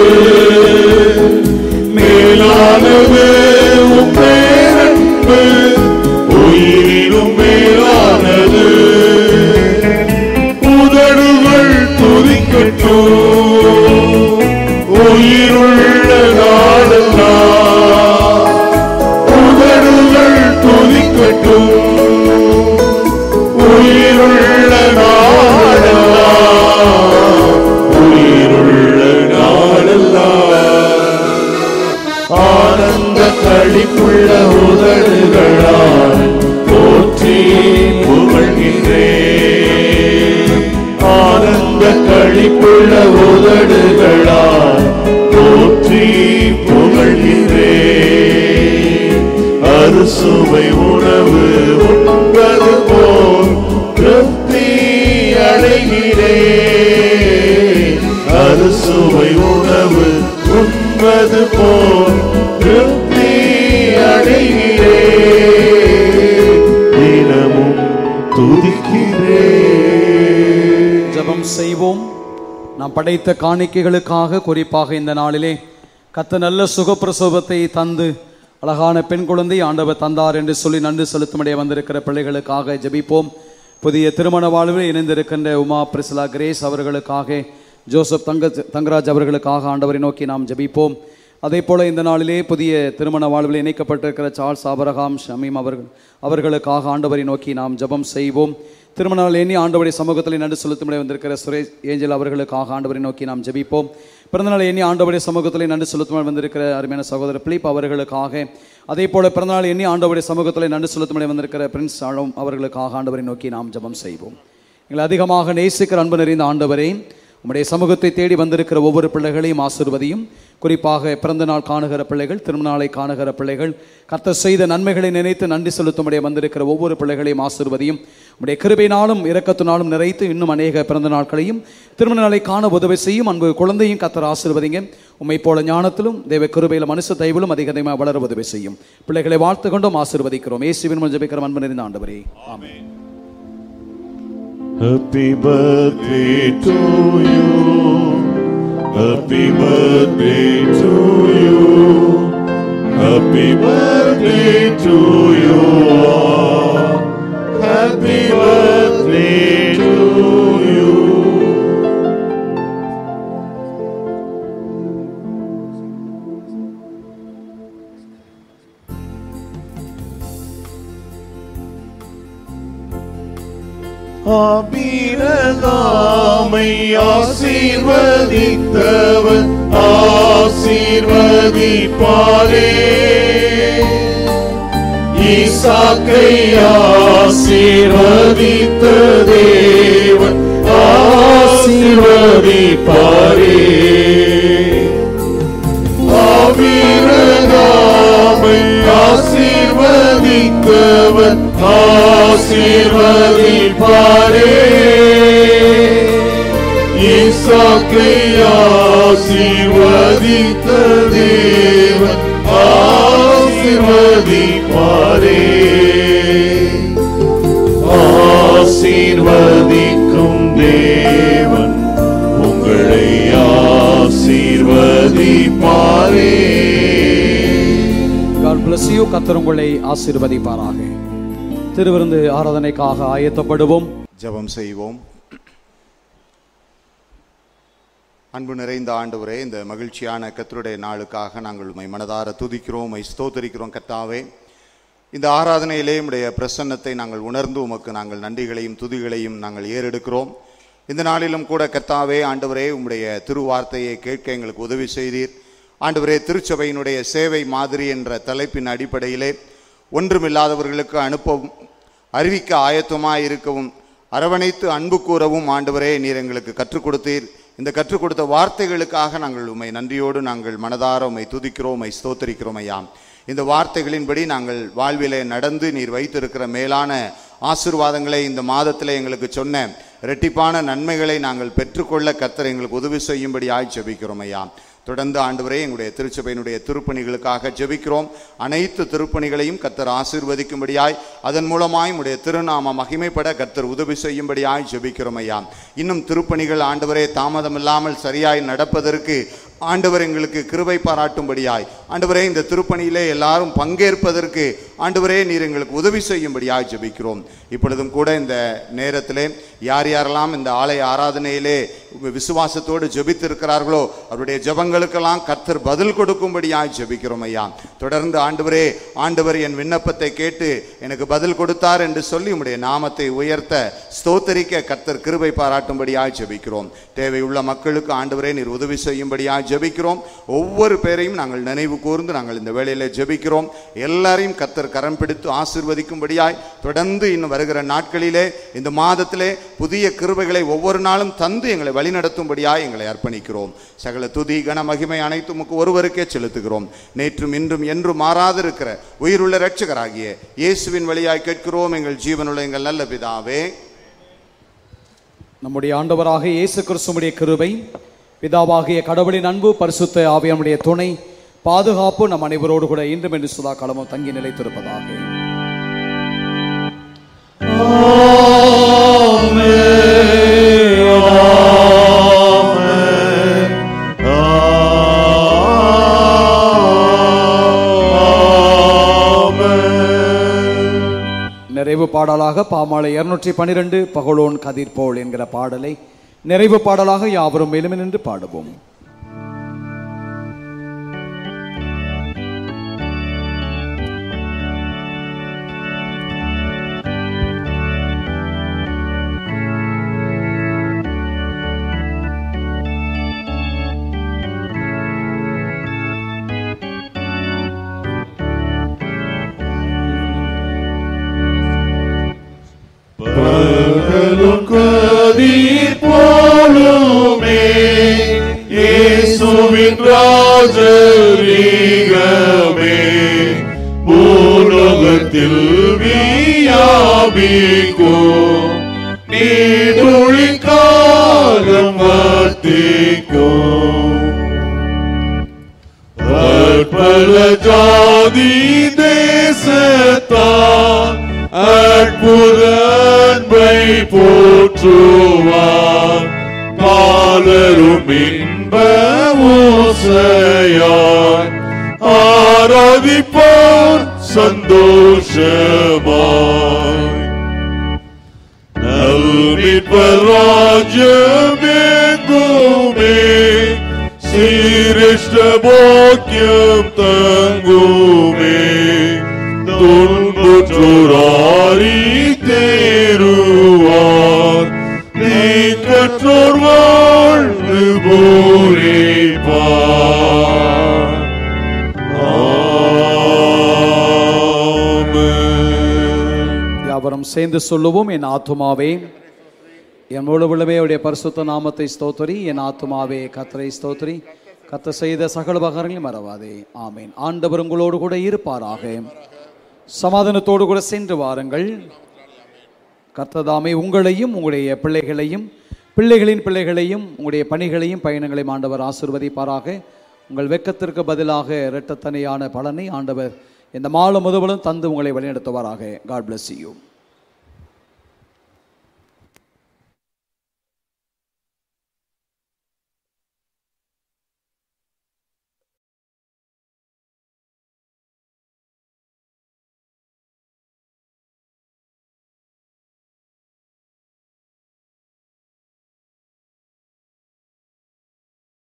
மேலானது உம் பேரன்பு உயிரினும் மேலானது உதடுகள் துதிக்கட்டும் உயிருள்ள நாடெல்லாம் உதடுகள் துதிக்கட்டும் உயிருள்ள நாடெல்லாம் உயிருள்ள நாடெல்லாம் ஆனந்த கழிப்புள்ள உதடுகளால் போற்றி புகழ்கின்றே ஆனந்த கழிப்புள்ள உதடுகளால் போற்றி புகழ்கின்றே அறுசுவை உணவு உண்பது போல் திருப்தி அடைகிறே அறுசுவை உணவு உண்பது போல் திருப்தி அடைகிறே தினமும் துதிக்கிறே ஜெபம் செய்வோம் நாம் படைத்த காணிக்கைகளுக்காக குறிப்பாக இந்த நாளிலே கத்த நல்ல சுகப்பிரசவத்தை தந்து அழகான பெண் குழந்தை ஆண்டவர் தந்தார் என்று சொல்லி நன்றி செலுத்தும்படியே வந்திருக்கிற பிள்ளைகளுக்காக ஜெபிப்போம் புதிய திருமண வாழ்வில் இணைந்திருக்கின்ற உமா பிரிஸ்லா கிரேஸ் அவர்களுக்காக ஜோசப் தங்க தங்கராஜ் அவர்களுக்காக ஆண்டவரை நோக்கி நாம் ஜெபிப்போம் அதே போல இந்த நாளிலே புதிய திருமண வாழ்வில் இணைக்கப்பட்டிருக்கிற சார்ல்ஸ் ஆபரகாம் ஷமீம் அவர்கள் அவர்களுக்காக ஆண்டவரை நோக்கி நாம் ஜெபம் செய்வோம் திருமணநாள் எண்ணி ஆண்டவருடைய சமூகத்தில் நடு செலுத்தும்படி வந்திருக்கிற சுரேஷ் ஏஞ்சல் அவர்களுக்காக ஆண்டவரை நோக்கி நாம் ஜெபிப்போம் பிறந்தநாள் எண்ணி ஆண்டவருடைய சமூகத்தில் நடு செலுத்தும்படி வந்திருக்கிற அருமையான சகோதரர் பிலிப் அவர்களுக்காக அதே போல பிறந்தநாள் எண்ணி ஆண்டவருடைய சமூகத்தில் நடு செலுத்தும்படி வந்திருக்கிற பிரின்ஸ் ஆழம் அவர்களுக்காக ஆண்டவரை நோக்கி நாம் ஜெபம் செய்வோம் எங்களை அதிகமாக நேசிக்கிற அன்பு நிறைந்த ஆண்டவரே உம்முடைய சமூகத்தை தேடி வந்திருக்கிற ஒவ்வொரு பிள்ளைகளையும் ஆசிர்வதியும் குறிப்பாக பிறந்த நாள் காணுகிற பிள்ளைகள் திருமணநாளை காணுகிற பிள்ளைகள் கர்த்தர் செய்த நன்மைகளை நினைத்து நன்றி செலுத்தும்படிய வந்திருக்கிற ஒவ்வொரு பிள்ளைகளையும் ஆசிர்வதியும் உம்முடைய கிருபையினாலும் இரக்கத்தினாலும் நிறைத்து இன்னும் அநேக பிறந்த நாட்களையும் திருமண நாளை காண உதவி செய்யும் அன்பு குழந்தையும் கர்த்தர் ஆசிர்வதிங்க உம்மை போல ஞானத்திலும் தேவ கிருபையிலும் மனுஷ தயவிலும் அதிக அதிகமாக வளர உதவி செய்யும் பிள்ளைகளை வாழ்த்து கொண்டும் ஆசிர்வதிக்கிறோம் இயேசுவின் மூலம் ஜெபிக்கிற அன்பு நிறைந்த ஆண்டவரே ஆமென் Happy birthday to you. Happy birthday to you. Happy birthday to you. all. Happy birthday to you. ஆபிரகாமை ஆசீர்வதித்தவர் ஆசீர்வதிப்பாரே ஈசாக்கை ஆசீர்வதித்த தேவன் ஆசீர்வதிப்பாரே ஆபிரகாமை ஆசீர்வதித்தவர் ஆசீர்வதிப்பாரே ஈசாக்கை ஆசீர்வதித்த தேவன் ஆசீர்வதிப்பாரே ஆசீர்வதிக்கும் தேவன் உங்களை ஆசீர்வதிப்பாரே God bless you கர்த்தர் உங்களை ஆசீர்வதிப்பாராக திருவிருந்து ஆராதனைக்காக ஆயத்தப்படுவோம் ஜெபம் செய்வோம் அன்பு நிறைந்த ஆண்டவரே இந்த மகிழ்ச்சியான கத்தருடைய நாளுக்காக நாங்கள் உம்மை மனதார துதிக்கிறோம் உம்மை ஸ்தோத்தரிக்கிறோம் கர்த்தாவே இந்த ஆராதனையிலே உம்முடைய பிரசன்னத்தை நாங்கள் உணர்ந்து உமக்கு நாங்கள் நன்றிகளையும் துதிகளையும் நாங்கள் ஏறெடுக்கிறோம் இந்த நாளிலும் கூட கர்த்தாவே ஆண்டவரே உம்முடைய திருவார்த்தையை கேட்க எங்களுக்கு உதவி செய்தீர் ஆண்டவரே திருச்சபையினுடைய சேவை மாதிரி என்ற தலைப்பின் அடிப்படையிலே ஒன்றுமில்லாதவர்களுக்கு அனுப்பவும் அறிவிக்க ஆயத்தமாய் இருக்கவும் அரவணைத்து அன்பு கூறவும் ஆண்டவரே நீர் எங்களுக்கு கற்றுக் கொடுத்தீர் இந்த கற்றுக் கொடுத்த வார்த்தைகளுக்காக நாங்கள் உம்மை நன்றியோடு நாங்கள் மனதார உம்மை துதிக்கிறோம் உம்மை ஸ்தோத்தரிக்கிறோம் ஐயா இந்த வார்த்தைகளின்படி நாங்கள் வாழ்விலே நடந்து நீர் வைத்திருக்கிற மேலான ஆசீர்வாதங்களை இந்த மாதத்திலே எங்களுக்கு சொன்ன இரட்டிப்பான நன்மைகளை நாங்கள் பெற்றுக்கொள்ள கர்த்தர் எங்களுக்கு உதவி செய்யும்படி ஆய் ஜெபிக்கிறோம் ஐயா தொடர்ந்து ஆண்டவரே எங்களுடைய திருச்சபையினுடைய திருப்பணிகளுக்காக ஜெபிக்கிறோம் அனைத்து திருப்பணிகளையும் கர்த்தர் ஆசீர்வதிக்கும்படியாய் அதன் மூலமாய் உடைய திருநாம மகிமைப்பட கர்த்தர் உதவி செய்யும்படியாய் ஜெபிக்கிறோம் ஐயா இன்னும் திருப்பணிகள் ஆண்டவரே தாமதமில்லாமல் சரியாய் நடப்பதற்கு ஆண்டவர் எங்களுக்கு கிருபை பாராட்டும்படியாய் ஆண்டவரே இந்த திருப்பணியிலே எல்லாரும் பங்கேற்பதற்கு ஆண்டவரே நீர் எங்களுக்கு உதவி செய்யும்படியாய் ஜெபிக்கிறோம் இப்பொழுதும் கூட இந்த நேரத்திலே யார் யாரெல்லாம் இந்த ஆலய ஆராதனையிலே விசுவாசத்தோடு ஜெபித்திருக்கிறார்களோ அவருடைய ஜெபங்களுக்கெல்லாம் கர்த்தர் பதில் கொடுக்கும்படியாய் ஜெபிக்கிறோம் ஐயா தொடர்ந்து ஆண்டவரே ஆண்டவர் என் விண்ணப்பத்தை கேட்டு எனக்கு பதில் கொடுத்தார் என்று சொல்லி உம்முடைய நாமத்தை உயர்த்த ஸ்தோத்தரிக்க கர்த்தர் கிருபை பாராட்டும்படியாய் ஜெபிக்கிறோம் தேவையுள்ள மக்களுக்கு ஆண்டவரே நீர் உதவி செய்யும்படியாய் ஜெபிக்கிறோம் ஒவ்வொரு பேரையும் நாங்கள் நினைவு கூர்ந்து நாங்கள் இந்த வேளையிலே ஜெபிக்கிறோம் எல்லாரையும் கர்த்தர் கரம் பிடித்து ஆசீர்வதிக்கும்படியாய் தொடர்ந்து இன்னும் வருகிற நாட்களிலே இந்த மாதத்திலே புதிய கிருபைகளை ஒவ்வொரு நாளும் தந்து எங்களை வழிநடத்தும்படியாய் எங்களை அர்ப்பணிக்கிறோம் சகல துதி கன மகிமை அனைத்தும் உமக்கு ஒருவருக்கே செலுத்துகிறோம் நேற்றும் இன்றும் என்றும் மாறாதிருக்கிற உயிருள்ள இரட்சகராகிய இயேசுவின் வழியாய் கேட்கிறோம் எங்கள் ஜீவனுள்ள எங்கள் நல்ல பிதாவே நம்முடைய ஆண்டவராக இயேசு கிறிஸ்துவுடைய கிருபை பிதாவாகிய கடவுளின் அன்பு பரிசுத்த ஆவியானுடைய துணை பாதுகாப்பு நம் அனைவரோடு கூட இன்றும் என்று சுதா காலமும் தங்கி நிலைத்திருப்பதாக நிறைவு பாடலாக பாமாலை இருநூற்றி பனிரெண்டு பகலோன் கதிர்போல் என்கிற பாடலை நிறைவு பாடலாக யாவரும் மேலும் நின்று பாடுவோம் ஆ ராஜரீகமே பூலோகத்தில் வியாபிக்கும் நீடுழி காலம் வர்த்திக்கும் பற்பல ஜாதி தேசத்தான் அற்புத அன்பை போற்றுவார் பாலரும் இன்ப ஓசையார் ஆராதிப்பார் சந்தோஷமாய் நல்மிப்பர் ராஜ்யமெங்குமே சீரிஷ்ட போக்கியம் தங்குமே துன்புற்றோராரி தேருவார் நீ கற்றோர் வாழ்ந்து பூரிப்பார் யாவரும் சேர்ந்து சொல்லுவோம் என் ஆத்துமாவே என் முழு விழுமே அவருடைய பரிசுத்த நாமத்தை ஸ்தோத்திரி என் ஆத்துமாவே கத்தரை ஸ்தோத்திரி கத்த செய்த சகல பகரங்களையும் மறவாதே ஆமேன் ஆண்டவர் உங்களோடு கூட இருப்பாராக சமாதானத்தோடு கூட சென்று வாருங்கள் கர்த்ததாமே உங்களையும் உங்களுடைய பிள்ளைகளையும் பிள்ளைகளின் பிள்ளைகளையும் உங்களுடைய பணிகளையும் பயணங்களையும் ஆண்டவர் ஆசிர்வதிப்பாராக உங்கள் வெக்கத்திற்கு பதிலாக இரட்டத்தனையான பலனை ஆண்டவர் இந்த மாலை முதுவலும் தந்து உங்களை வழிநடத்துவாராக காட் bless you